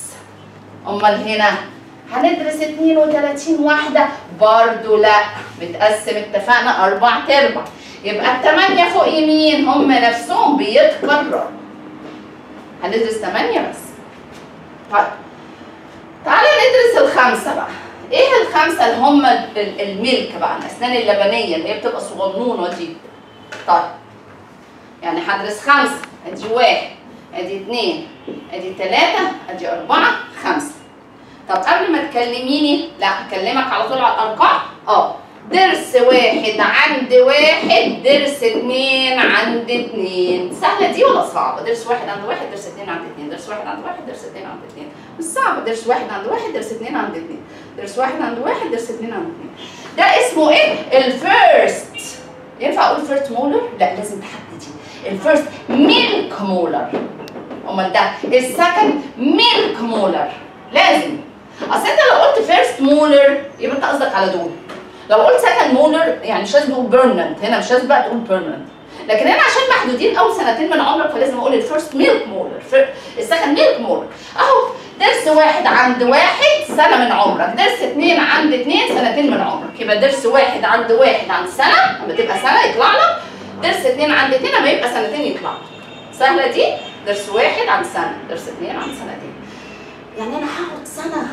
أمال هنا هندرس 32 واحدة برضو لا متقسم اتفقنا أربع تربع يبقى التمانية فوق يمين هم نفسهم بيتكرروا هندرس تمانية بس طيب تعالى ندرس الخمسة بقى ايه الخمسة اللي هم ال- الملك بقى الأسنان اللبنية اللي هي بتبقى صغنونة دي طيب يعني هدرس خمسة ادي واحد ادي اتنين ادي تلاتة ادي أربعة خمسة طب قبل ما تكلميني لا هكلمك على طول على الارقام اه درس واحد عند واحد درس اتنين عند اتنين سهله دي ولا صعبه درس واحد عند واحد درس اتنين عند اتنين درس واحد عند واحد درس اتنين عند اتنين مش صعبه درس واحد عند واحد درس اتنين عند اتنين درس واحد عند واحد درس اتنين عند اتنين ده اسمه ايه الفيرست ينفع اقول فيرست مولر لا لازم تحددي الفيرست ميلك مولر امال ده السكند ميلك مولر لازم اصل انت لو قلت فيرست مولر يبقى انت قصدك على دول لو قلت سكند مولر يعني مش لازم تقول بيرمننت هنا مش لازم بقى تقول بيرمننت لكن هنا عشان محدودين اول سنتين من عمرك فلازم اقول الفيرست ميلك مولر السكند ميلك مولر اهو درس واحد عند واحد سنه من عمرك درس اتنين عند اتنين سنتين من عمرك يبقى درس واحد عند واحد عند سنه لما تبقى سنه يطلع لك درس اتنين عند اتنين لما يبقى سنتين يطلع لك سهله دي درس واحد عند سنه درس اتنين عند سنتين يعني انا هقعد سنه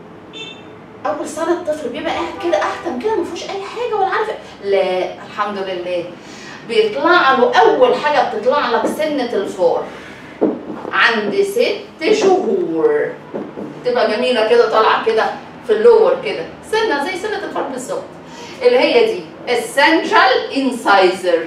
اول سنه الطفل بيبقى قاعد كده احتم كده ما فيهوش اي حاجه ولا عارف لا الحمد لله بيطلع له اول حاجه بتطلع لك سنه الفار عند ست شهور تبقى جميله كده طالعه كده في اللور كده سنه زي سنه الفار بالظبط اللي هي دي السنترال انسايزر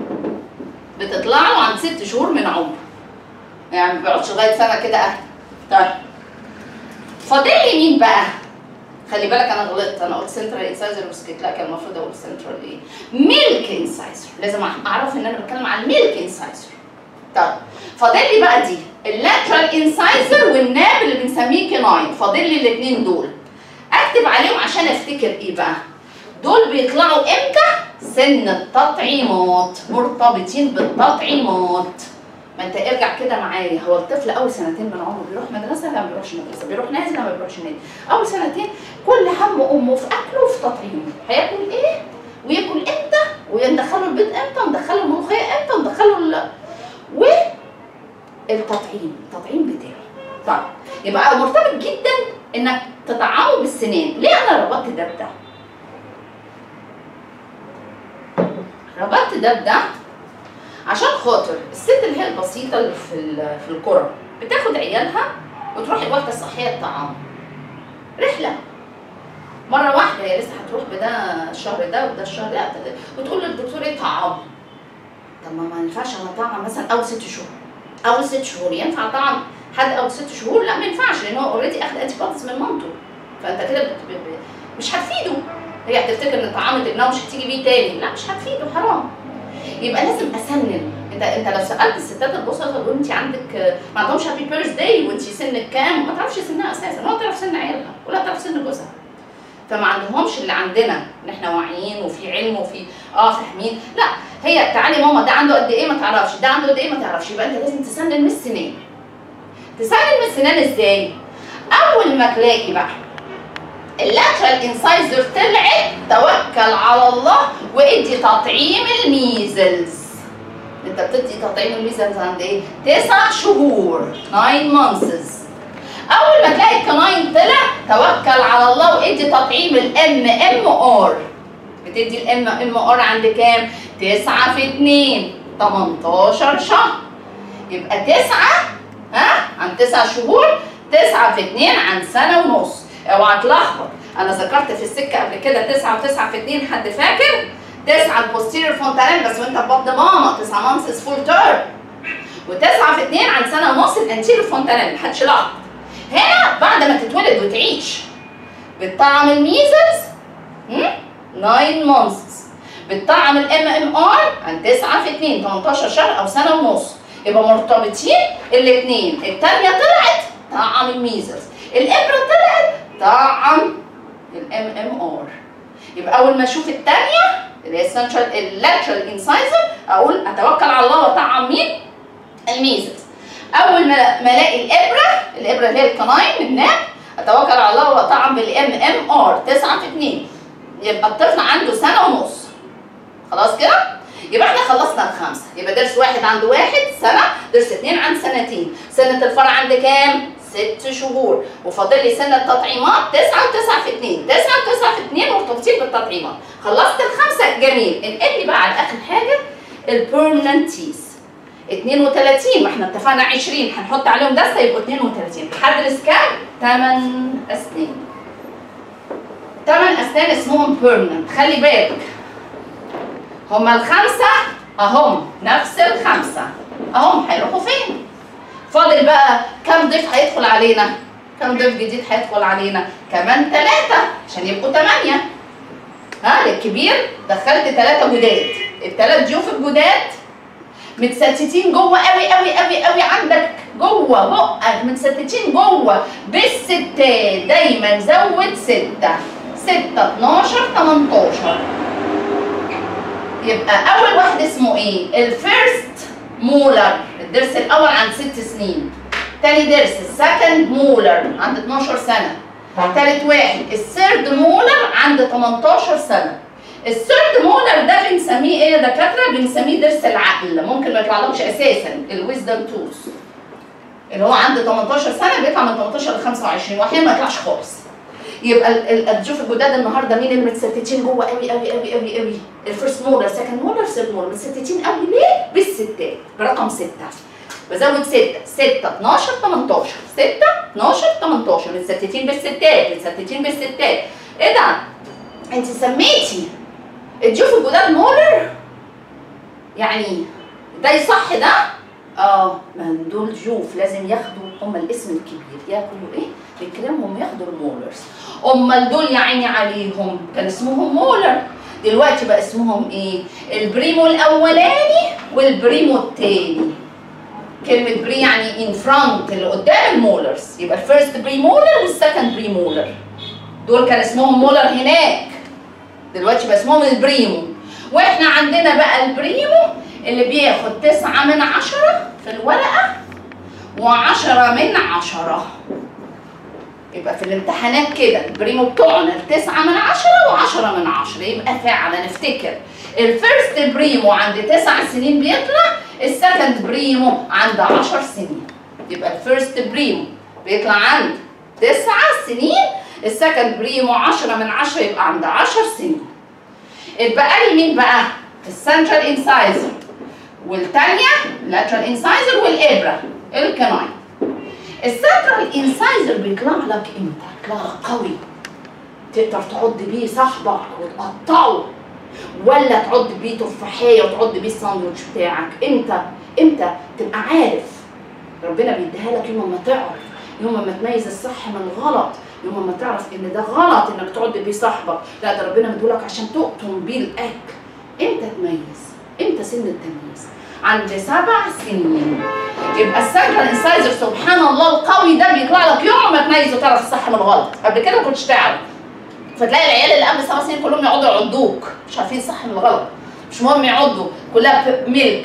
بتطلع له عند ست شهور من عمره يعني ما بيقعدش لغايه سنه كده اهدى طيب فاضل لي مين بقى؟ خلي بالك انا غلطت انا قلت سنترال انسايزر وسكت لا كان المفروض اقول سنترال ايه؟ ميلك انسايزر لازم اعرف ان انا بتكلم عن الميلك انسايزر طيب فاضل لي بقى دي اللاترال انسايزر والناب اللي بنسميه كيناين فاضل لي الاثنين دول اكتب عليهم عشان افتكر ايه بقى؟ دول بيطلعوا امتى؟ سن التطعيمات مرتبطين بالتطعيمات ما انت ارجع كده معايا هو الطفل اول سنتين من عمره بيروح مدرسه لا ما بيروحش مدرسه بيروح نادي لا ما بيروحش نادي اول سنتين كل هم امه في اكله وفي تطعيمه هياكل ايه وياكل امتى وندخله البيض امتى وندخله الملوخيه امتى وندخله ال... والتطعيم التطعيم بتاعه طيب يبقى مرتبط جدا انك تطعمه بالسنان ليه انا ربطت ده بده ربطت ده بده عشان خاطر الست اللي هي البسيطه اللي في ال- في القرى بتاخد عيالها وتروح الوحده الصحيه الطعام رحله مره واحده هي لسه هتروح بده الشهر ده وده الشهر ده وتقول للدكتور ايه طعام طب ما ما ينفعش انا اطعم مثلا اول ست شهور اول ست شهور ينفع اطعم حد اول ست شهور لا ما ينفعش لان هو اوريدي اخد انتي من مامته فانت كده بت... ب... ب... مش هتفيده هي هتفتكر ان طعام ابنها مش هتيجي بيه تاني لا مش هتفيده حرام يبقى لازم اسنن انت انت لو سالت الستات البسطاء تقول انت عندك آه، ما عندهمش هابي بيرث داي وانت سنك كام ما تعرفش سنها اساسا ولا تعرف سن عيالها ولا تعرف سن جوزها فما عندهمش اللي عندنا ان احنا واعيين وفي علم وفي اه فاهمين لا هي تعالي ماما ده عنده قد ايه ما تعرفش ده عنده قد ايه ما تعرفش يبقى انت لازم تسنن من السنان تسنن من السنان ازاي اول ما تلاقي بقى اللاترال انسايزر طلعت توكل على الله وادي تطعيم الميزلز انت بتدي تطعيم الميزلز عند ايه؟ تسع شهور 9 مانثس اول ما تلاقي الكناين طلع توكل على الله وادي تطعيم الام ام ار بتدي الام ام ار عند كام؟ 9 في 2 18 شهر يبقى 9 ها عن 9 شهور 9 في 2 عن سنه ونص اوعى تلخبط انا ذكرت في السكه قبل كده 9 و9 في 2 حد فاكر؟ 9 البوستيريور فونتانيل بس وانت في بطن ماما 9 مانثس فول تيرم و9 في 2 عن سنه ونص الانتيريور فونتانيل محدش يلخبط هنا بعد ما تتولد وتعيش بتطعم الميزلز 9 مانثس بتطعم الام ام ار عن 9 في 2 18 شهر او سنه ونص يبقى مرتبطين الاثنين الثانيه طلعت طعم الميزلز الابره طلعت طعم الام ام ار يبقى اول ما اشوف الثانيه اللي هي السنترال اللاترال انسايزر اقول اتوكل على الله واطعم مين؟ الميزلز اول ما ما الاقي الابره الابره اللي هي القناين الناب اتوكل على الله واطعم بالام ام ار 9 في 2 يبقى الطفل عنده سنه ونص خلاص كده يبقى احنا خلصنا الخمسه يبقى درس واحد عنده واحد سنه درس اثنين عند سنتين سنه الفرع عند كام ست شهور وفاضل لي سنه التطعيمات تسعة وتسعة في اتنين تسعة وتسعة في اتنين مرتبطين بالتطعيمات خلصت الخمسه جميل انقل لي بقى على اخر حاجه البيرمننت تيث 32 ما احنا اتفقنا 20 هنحط عليهم دسته يبقوا 32 هدرس كام؟ 8 اسنان 8 اسنان اسمهم بيرمننت خلي بالك هما الخمسه اهم نفس الخمسه اهم هيروحوا فين؟ فاضل بقى كم ضيف هيدخل علينا؟ كم ضيف جديد هيدخل علينا؟ كمان ثلاثة عشان يبقوا ثمانية. ها الكبير دخلت ثلاثة جداد، الثلاث ضيوف الجداد متستتين جوه قوي قوي قوي قوي عندك جوه بقك متستتين جوه بالستات دايما زود ستة ستة 12 18 يبقى أول واحد اسمه إيه؟ الفيرست مولر الضرس الأول عند ست سنين تاني درس السكند مولر عند 12 سنة تالت واحد الثيرد مولر عند 18 سنة الثيرد مولر ده بنسميه ايه يا دكاتره؟ بنسميه ضرس العقل ممكن ما يطلعلهمش اساسا الويزدم توث اللي هو عنده 18 سنه بيطلع من 18 ل 25 واحيانا ما يطلعش خالص يبقى ال- ال- الضيوف الجداد النهارده مين اللي متستتين جوه قوي قوي قوي قوي قوي الفيرست مولر سكند مولر ثيرد مولر متستتين قوي ليه؟ بالستات برقم سته بزود 6 6 12 18 6 12 18 متستتين بالستات متستتين بالستات ايه ده؟ انت سميتي الضيوف الجداد مولر يعني ده يصح ده؟ اه ما دول ضيوف لازم ياخدوا هم الاسم الكبير ياكلوا ايه؟ بكرمهم ياخدوا المولرز امال دول يا عيني عليهم كان اسمهم مولر دلوقتي بقى اسمهم ايه؟ البريمو الاولاني والبريمو التاني كلمة بري يعني ان فرونت اللي قدام المولرز يبقى الفيرست بري مولر والسكند بري مولر دول كان اسمهم مولر هناك دلوقتي بقى اسمهم البريمو واحنا عندنا بقى البريمو اللي بياخد تسعة من عشرة في الورقة وعشرة من عشرة يبقى في الامتحانات كده البريمو بتوعنا تسعة من عشرة وعشرة من عشرة يبقى فعلا افتكر الفيرست بريمو عند تسع سنين بيطلع السكند بريمو عند عشر سنين يبقى الفيرست بريمو بيطلع عند تسع سنين السكند بريمو 10 من 10 يبقى عند 10 سنين اتبقى لي مين بقى؟ السنترال انسايزر والتانية لاترال انسايزر والابره الكناين السنترال انسايزر بيطلع لك امتى؟ يطلع لك قوي تقدر تعض بيه صاحبك وتقطعه ولا تعض بيه تفاحيه وتعض بيه الساندوتش بتاعك امتى؟ امتى تبقى عارف ربنا بيديها لك يوم ما تعرف يوم ما تميز الصح من الغلط يوم ما تعرف ان ده غلط انك تعض بيه صاحبك لا ده ربنا مديهولك عشان تقطم بيه الاكل امتى تميز امتى سن التمييز عند سبع سنين يبقى السنترال انسايزر سبحان الله القوي ده بيطلع لك يوم ما تميز وتعرف الصح من الغلط قبل كده ما كنتش تعرف فتلاقي العيال اللي قبل سبع سنين كلهم يقعدوا يعضوك مش عارفين الصح من الغلط مش مهم يعضوا كلها ملك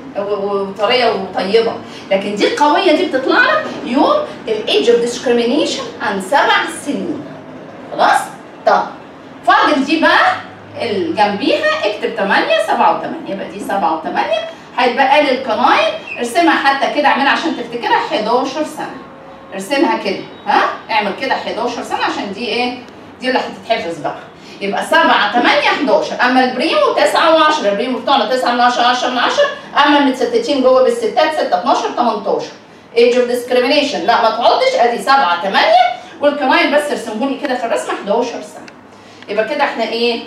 وطريه وطيبه لكن دي القويه دي بتطلع لك يوم الايدج اوف ديسكريميشن عن سبع سنين خلاص طب فاضل دي بقى اللي جنبيها اكتب 8 7 و8 يبقى دي 7 و8 هيتبقى لي القناين ارسمها حتى كده اعملها عشان تفتكرها 11 سنه ارسمها كده ها اعمل كده 11 سنه عشان دي ايه دي اللي هتتحفظ بقى يبقى 7 8 11 اما البريمو 9 و10 البريمو بتوعنا 9 من 10 10 من 10 اما المتستتين جوه بالستات 6 12 18 ايج اوف ديسكريميشن لا ما تقعدش ادي 7 8 والكمان بس ارسمهولي كده في الرسمه 11 سنه يبقى كده احنا ايه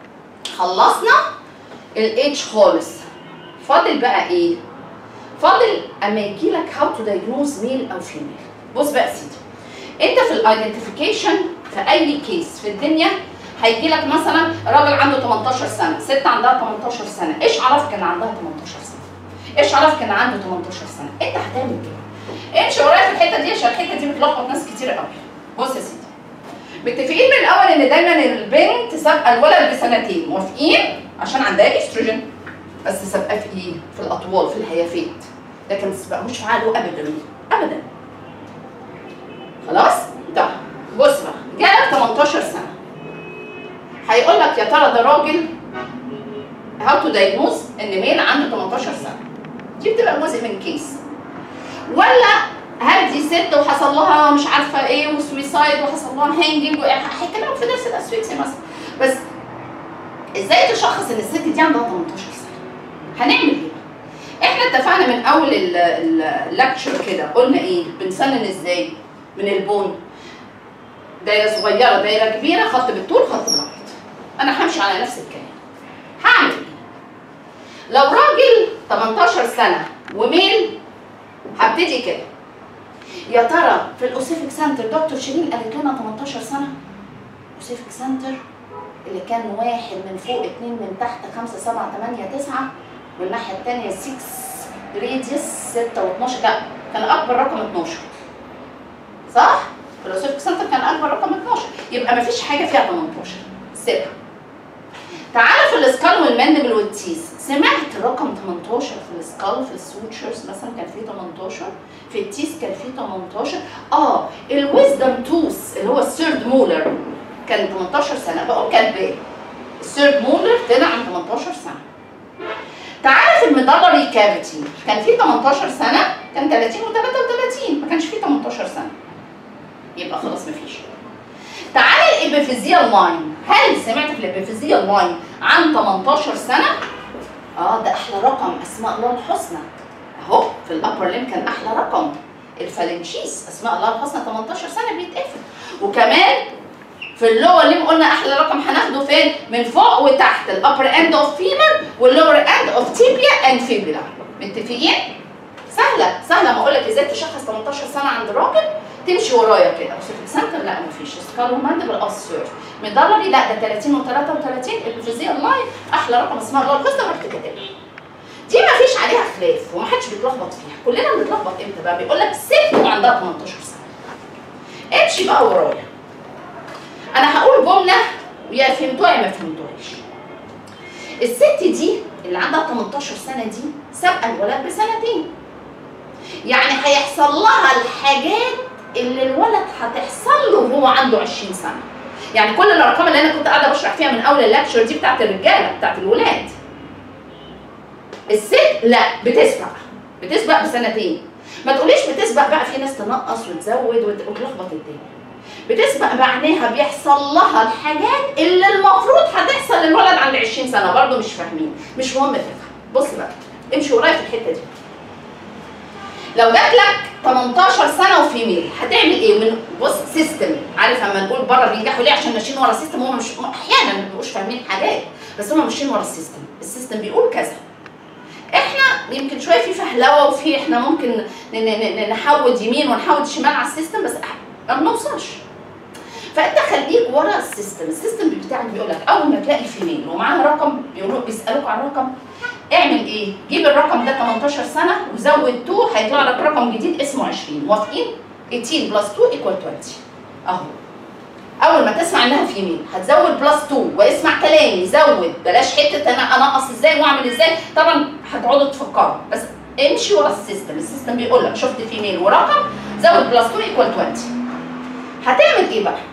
خلصنا الايدج خالص فاضل بقى ايه فاضل اما يجي لك هاو تو دايجنوز ميل او فيميل بص بقى يا سيدي انت في الايدنتيفيكيشن في اي كيس في الدنيا هيجي لك مثلا راجل عنده 18 سنه ست عندها 18 سنه ايش عرفك ان عندها 18 سنه ايش عرفك ان عنده 18 سنه انت هتعمل ايه امشي ورايا في الحته دي عشان الحته دي بتلخبط ناس كتير قوي بص يا سيدي متفقين من الاول ان دايما البنت سابقه الولد بسنتين موافقين عشان عندها استروجين بس سابقاه في ايه في الاطوال في الهيافات لكن ما تسبقهوش في عقله ابدا ابدا خلاص طب بص بقى جالك 18 سنه هيقول لك يا ترى ده راجل هاو تو دايجنوز ان ميل عنده 18 سنه دي بتبقى جزء من كيس ولا هل دي ست وحصل لها مش عارفه ايه وسويسايد وحصل لها هانجنج هيتكلموا في درس الاسويكسي مثلا بس ازاي تشخص ان الست دي عندها 18 سنه هنعمل ايه احنا اتفقنا من اول اللكتشر كده قلنا ايه بنسنن ازاي من البون دايره صغيره دايره كبيره خط بالطول خط بالعرض انا همشي على نفس الكلام هعمل ايه لو راجل 18 سنه وميل هبتدي كده يا ترى في الاوسيفيك سنتر دكتور شيرين قالت لنا 18 سنه اوسيفيك سنتر اللي كان واحد من فوق اتنين من تحت خمسة سبعة تمانية تسعة والناحية التانية 6 راديوس 6 و12 لا كان أكبر رقم 12 صح؟ في الأوسيفيك سنتر كان أكبر رقم 12 يبقى مفيش حاجة فيها 18 سيبها تعالى في السكال والماندبل والتيز سمعت رقم 18 في السكال في السوتشرز مثلا كان فيه 18 في التيز كان فيه 18 اه الويزدم توث اللي هو الثيرد مولر كان 18 سنه بقول كاتباه الثيرد مولر طلع عن 18 سنه تعالى في الميدالري كافيتي كان فيه 18 سنه كان 30 و33 ما كانش فيه 18 سنه يبقى خلاص مفيش تعالى الابيفيزيال لاين هل سمعت في الابيفيزيال لاين عن 18 سنه اه ده احلى رقم اسماء الله الحسنى اهو في الابر ليم كان احلى رقم الفالنشيس اسماء الله الحسنى 18 سنه بيتقفل وكمان في اللور ليم قلنا احلى رقم هناخده فين من فوق وتحت الابر اند اوف فيمر واللور اند اوف تيبيا اند فيبولا متفقين سهله سهله ما اقول لك ازاي تشخص 18 سنه عند راجل تمشي ورايا كده بس في السنتر لا مفيش سكالو ماندبل اسير ميدالري لا ده 30 و33 الفيزيال لاين احلى رقم اسمها الله الحسنى رحت كاتبها دي ما فيش عليها خلاف ومحدش بيتلخبط فيها كلنا بنتلخبط امتى بقى بيقول لك ست وعندها 18 سنه امشي بقى ورايا انا هقول جمله ويا فهمتوها يا ما فهمتوهاش الست دي اللي عندها 18 سنه دي سابقه الولد بسنتين يعني هيحصل لها الحاجات اللي الولد هتحصل له وهو عنده 20 سنه يعني كل الارقام اللي انا كنت قاعده بشرح فيها من اول اللكشر دي بتاعت الرجاله بتاعت الولاد الست لا بتسبق بتسبق بسنتين ما تقوليش بتسبق بقى في ناس تنقص وتزود وت- وتلخبط الدنيا بتسبق معناها بيحصل لها الحاجات اللي المفروض هتحصل للولد عند 20 سنه برضه مش فاهمين مش مهم تفهم بص بقى امشي ورايا في الحته دي لو جات لك 18 سنه وفيميل هتعمل ايه من بص سيستم عارف لما نقول بره بينجحوا ليه عشان ماشيين ورا سيستم هم مش احيانا ما بيبقوش فاهمين حاجات بس هم ماشيين ورا السيستم السيستم بيقول كذا احنا يمكن شويه في فهلوه وفي احنا ممكن ن- ن- ن- نحود يمين ونحود شمال على السيستم بس إح- ما بنوصلش فانت خليك ورا السيستم السيستم بتاعك بيقول لك اول ما تلاقي فيميل ومعاها رقم بيقولوا بيسالوك على الرقم اعمل ايه جيب الرقم ده 18 سنه وزود 2 هيطلع لك رقم جديد اسمه 20 موافقين 18 بلس 2 ايكوال 20 اهو اول ما تسمع انها فيميل هتزود بلس 2 واسمع كلامي زود بلاش حته انا انقص ازاي واعمل ازاي طبعا هتقعدوا تفكروا بس امشي ورا السيستم السيستم بيقول لك شفت فيميل ورقم زود بلس 2 ايكوال 20 هتعمل ايه بقى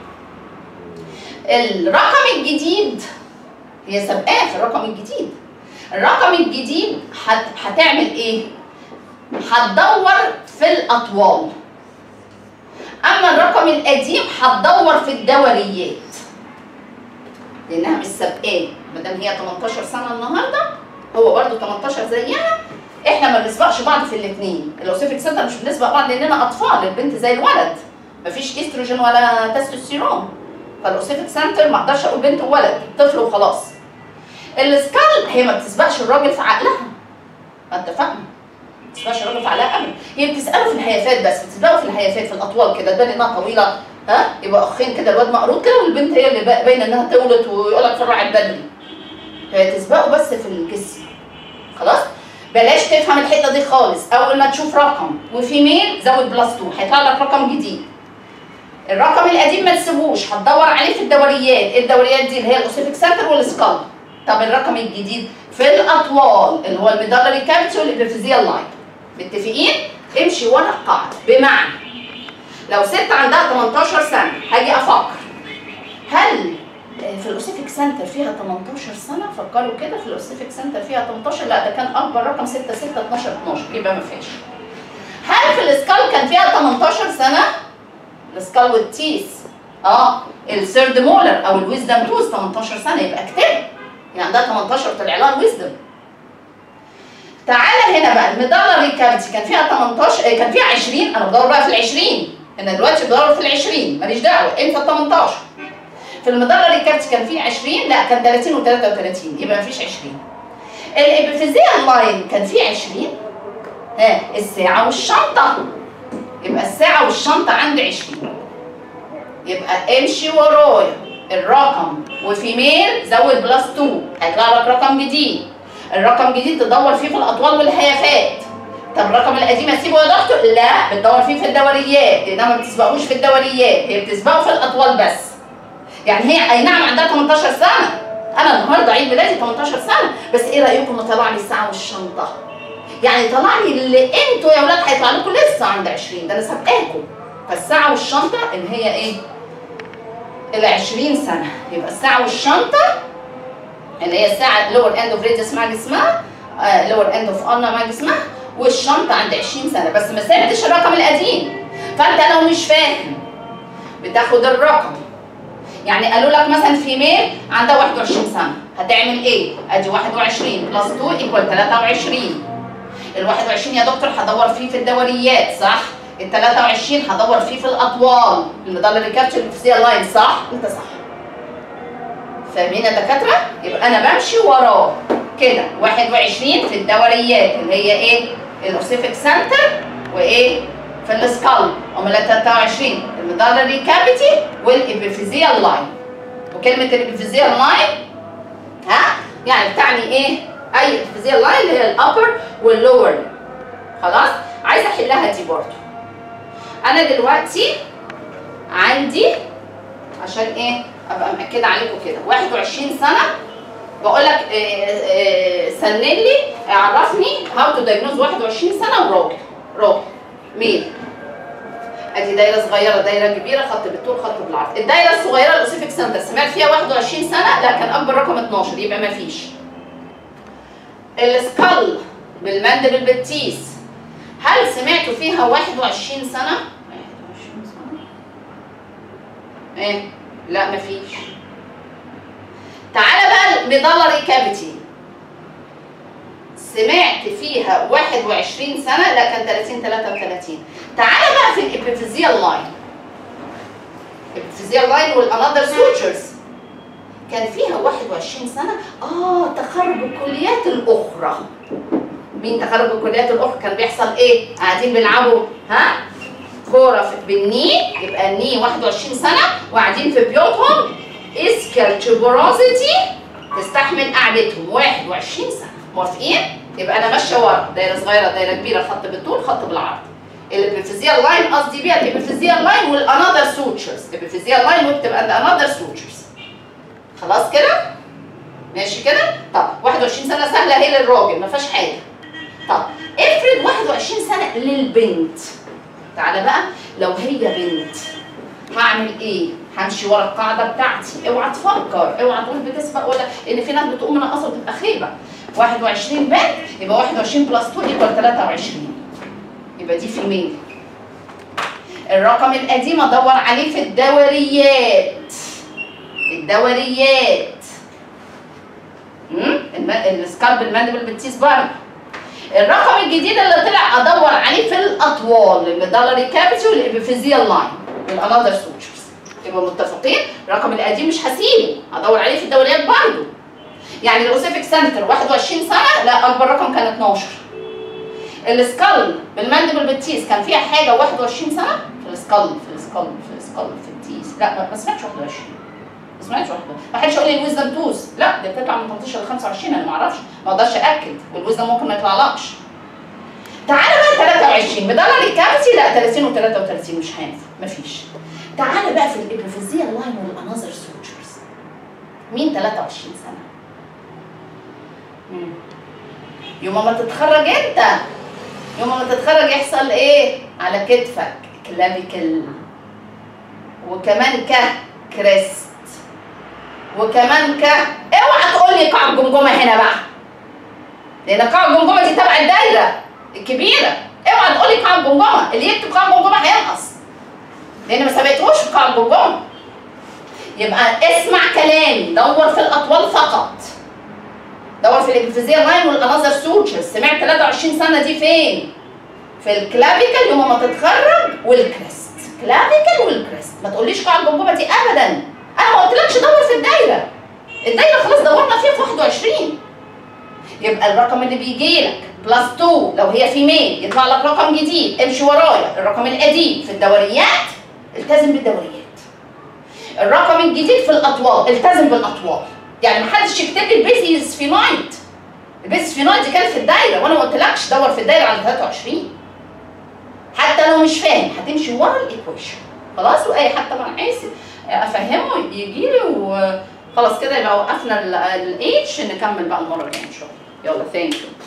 الرقم الجديد هي سابقاه في الرقم الجديد الرقم الجديد هت... هتعمل ايه هتدور في الاطوال اما الرقم القديم هتدور في الدوريات لانها مش سابقاه ما دام هي 18 سنه النهارده هو برده 18 زيها احنا ما بنسبقش بعض في الاثنين الاوسيفيك سنتر مش بنسبق بعض لاننا اطفال البنت زي الولد مفيش استروجين ولا تستوستيرون فالاوسيفيك سنتر ما اقدرش اقول بنت وولد طفل وخلاص السكال هي ما بتسبقش الراجل في عقلها ما اتفقنا ما بتسبقش الراجل في عقلها ابدا هي بتساله في الهيافات بس بتسبقه في الهيافات في الاطوال كده تبان انها طويله ها يبقى اخين كده الواد مقروض كده والبنت هي اللي با- باينه انها تولد ويقول لك فرع البدري هي تسبقه بس في الجسم خلاص بلاش تفهم الحته دي خالص اول ما تشوف رقم وفيميل زود بلس 2 هيطلع لك رقم جديد الرقم القديم ما تسيبوش هتدور عليه في الدوريات الدوريات دي اللي هي الاوسيفيك سنتر والسكال طب الرقم الجديد في الاطوال اللي هو الميدالري كافيتي والابيفيزيال لاين متفقين امشي ورا القاعده بمعنى لو ست عندها 18 سنه هاجي افكر هل في الاوسيفيك سنتر فيها 18 سنه فكروا كده في الاوسيفيك سنتر فيها 18 لا ده كان اكبر رقم 6 6 12 12 يبقى ما فيش هل في السكال كان فيها 18 سنه السكال والتيس اه الثيرد مولر او الويزدم توز 18 سنه يبقى اكتب يعني عندها 18 طلع لها الويزدم تعالى هنا بقى الميدالري كافيتي كان فيها 18 آه، كان فيها 20 انا بدور بقى في ال 20 انا دلوقتي بدور في ال 20 ماليش دعوه امتى ال 18 في الميدالري كافيتي كان فيه 20 لا كان 30 و 33 يبقى مفيش 20 الابيفيزيال لاين كان فيه 20 ها الساعه والشنطه يبقى الساعه والشنطه عندي 20 يبقى امشي ورايا الرقم وفيميل زود بلس 2 هيطلع لك رقم جديد الرقم الجديد تدور فيه في الاطوال والهيافات طب الرقم القديم اسيبه يا دكتور؟ لا بتدور فيه في الدوريات لانها ما بتسبقوش في الدوريات هي بتسبقه في الاطوال بس يعني هي اي نعم عندها 18 سنه انا النهارده عيد ميلادي 18 سنه بس ايه رايكم طلع لي الساعه والشنطه يعني طلع لي اللي انتوا يا اولاد هيطلع لكم لسه عند 20 ده انا سابقاكم فالساعه والشنطه اللي هي ايه ال 20 سنه يبقى الساعه والشنطه اللي هي الساعه لور اند اوف ريديوس مع جسمها لور اند اوف ارنا مع جسمها والشنطه عند 20 سنه بس ما سبتش الرقم القديم فانت لو مش فاهم بتاخد الرقم يعني قالوا لك مثلا فيميل عندها 21 سنه هتعمل ايه؟ ادي 21 بلس 2 ايكوال 23 ال 21 يا دكتور هدور فيه في الدوريات صح؟ ال 23 هدور فيه في الاطوال المدلل الكابتشر الفيزيال لاين صح؟ انت صح فاهمين يا دكاتره؟ يبقى انا بمشي وراه كده 21 في الدوريات اللي هي ايه؟ الاوسيفيك سنتر وايه؟ في السكال امال 23 المدلري كافيتي والابيفيزيال لاين وكلمه الابيفيزيال لاين ها يعني بتعني ايه؟ اي ابيفيزيال لاين اللي هي الابر واللور خلاص؟ عايزه احلها دي برضو انا دلوقتي عندي عشان ايه؟ ابقى مأكده عليكم كده 21 سنه بقول لك سنن لي عرفني هاو تو دايجنوز 21 سنه وراجل راجل ميل ادي دايره صغيره دايره كبيره خط بالطول خط بالعرض الدايره الصغيره الاوسيفيك سنتر سمعت فيها 21 سنه لا كان اكبر رقم 12 يبقى ما فيش السكال بالمندبل بالتيس هل هل سمعتوا فيها 21 سنة؟ 21 سنة؟ ايه؟ لا مفيش. تعالى بقى الميدالري كافيتي. سمعت فيها 21 سنة لا كان 30 33 تعالى بقى في الابيفيزيال لاين الابيفيزيال لاين والانذر سوتشرز كان فيها 21 سنة اه تخرج الكليات الأخرى مين تخرج الكليات الأخرى كان بيحصل إيه؟ قاعدين بيلعبوا ها؟ كورة في- بالني يبقى الني 21 سنة وقاعدين في بيوتهم اسكالتشبروزيتي تستحمل قعدتهم 21 سنة موافقين؟ يبقى أنا ماشية ورا دايرة صغيرة دايرة كبيرة خط بالطول خط بالعرض الابيفيزيال لاين قصدي بيها الابيفيزيال لاين والانذر سوتشرز الابيفيزيال لاين واكتب اند انذر سوتشرز خلاص كده؟ ماشي كده؟ طب 21 سنة سهلة هي للراجل ما فيهاش حاجة. طب افرض 21 سنة للبنت. تعالى بقى لو هي بنت هعمل ايه؟ همشي ورا القاعدة بتاعتي، اوعى تفكر، اوعى تقول بتسبق ولا لان في ناس بتقوم من اصلا بتبقى خيبة. 21 بنت يبقى 21 بلس 2 يبقى 23. يبقى دي في الميل. الرقم القديم ادور عليه في الدوريات. الدوريات امم السكالب الماندبل بتسيس برضه الرقم الجديد اللي طلع ادور عليه في الاطوال الميدالري كافيتي والابيفيزيال لاين والانذر سوتشرز يبقى متفقين الرقم القديم مش هسيبه ادور عليه في الدوريات برضه يعني الاوسيفيك سنتر 21 سنه لا اكبر رقم كان 12 السكال بالماندبل بتيس كان فيها حاجه 21 سنه في السكال في السكال في السكال في التيس لا ما- ما سمعتش 21 ما سمعتش واحده ما حدش يقول لي الويزدم توز لا دي بتطلع من 18 ل 25 انا ما اعرفش ما اقدرش اكد والويزدم ممكن ما يطلعلكش تعالى بقى 23 بدلر الكافيتي لا 30 و 33 مش هينفع مفيش تعالى بقى في الابيفيزيال لاين والانذر سوتشرز مين 23 سنه؟ مم. يوم ما تتخرج انت يوم ما تتخرج يحصل ايه؟ على كتفك كلافيكل وكمان ك كريست وكمان ك اوعى تقول لي قاع الجمجمه هنا بقى لان قاع الجمجمه دي تبع الدايره الكبيره اوعى تقول لي قاع الجمجمه اللي يكتب قاع الجمجمه هينقص لان ما سبقتهوش في قاع الجمجمه يبقى اسمع كلامي دور في الاطوال فقط دور في الابيفيزيال لاين والانذر سوتشرز سمعت 23 سنه دي فين؟ في الكلافيكال يوم ما تتخرج والكريست كلافيكال والكريست ما تقوليش قاع الجمجمه دي ابدا انا ما قلتلكش دور في الدايره الدايره خلاص دورنا فيها في 21 يبقى الرقم اللي بيجي لك بلس 2 لو هي فيميل يطلع لك رقم جديد امشي ورايا الرقم القديم في الدوريات التزم بالدوريات الرقم الجديد في الاطوال التزم بالاطوال يعني محدش يكتب لي البيزيز في نايت البيزيز في نايت دي كانت في الدايره وانا ما قلتلكش دور في الدايره على 23 حتى لو مش فاهم هتمشي ورا الايكويشن خلاص واي حد طبعا عايز افهمه يجي لي وخلاص كده يبقى وقفنا الاتش نكمل بقى المره الجايه ان شاء الله يلا ثانك يو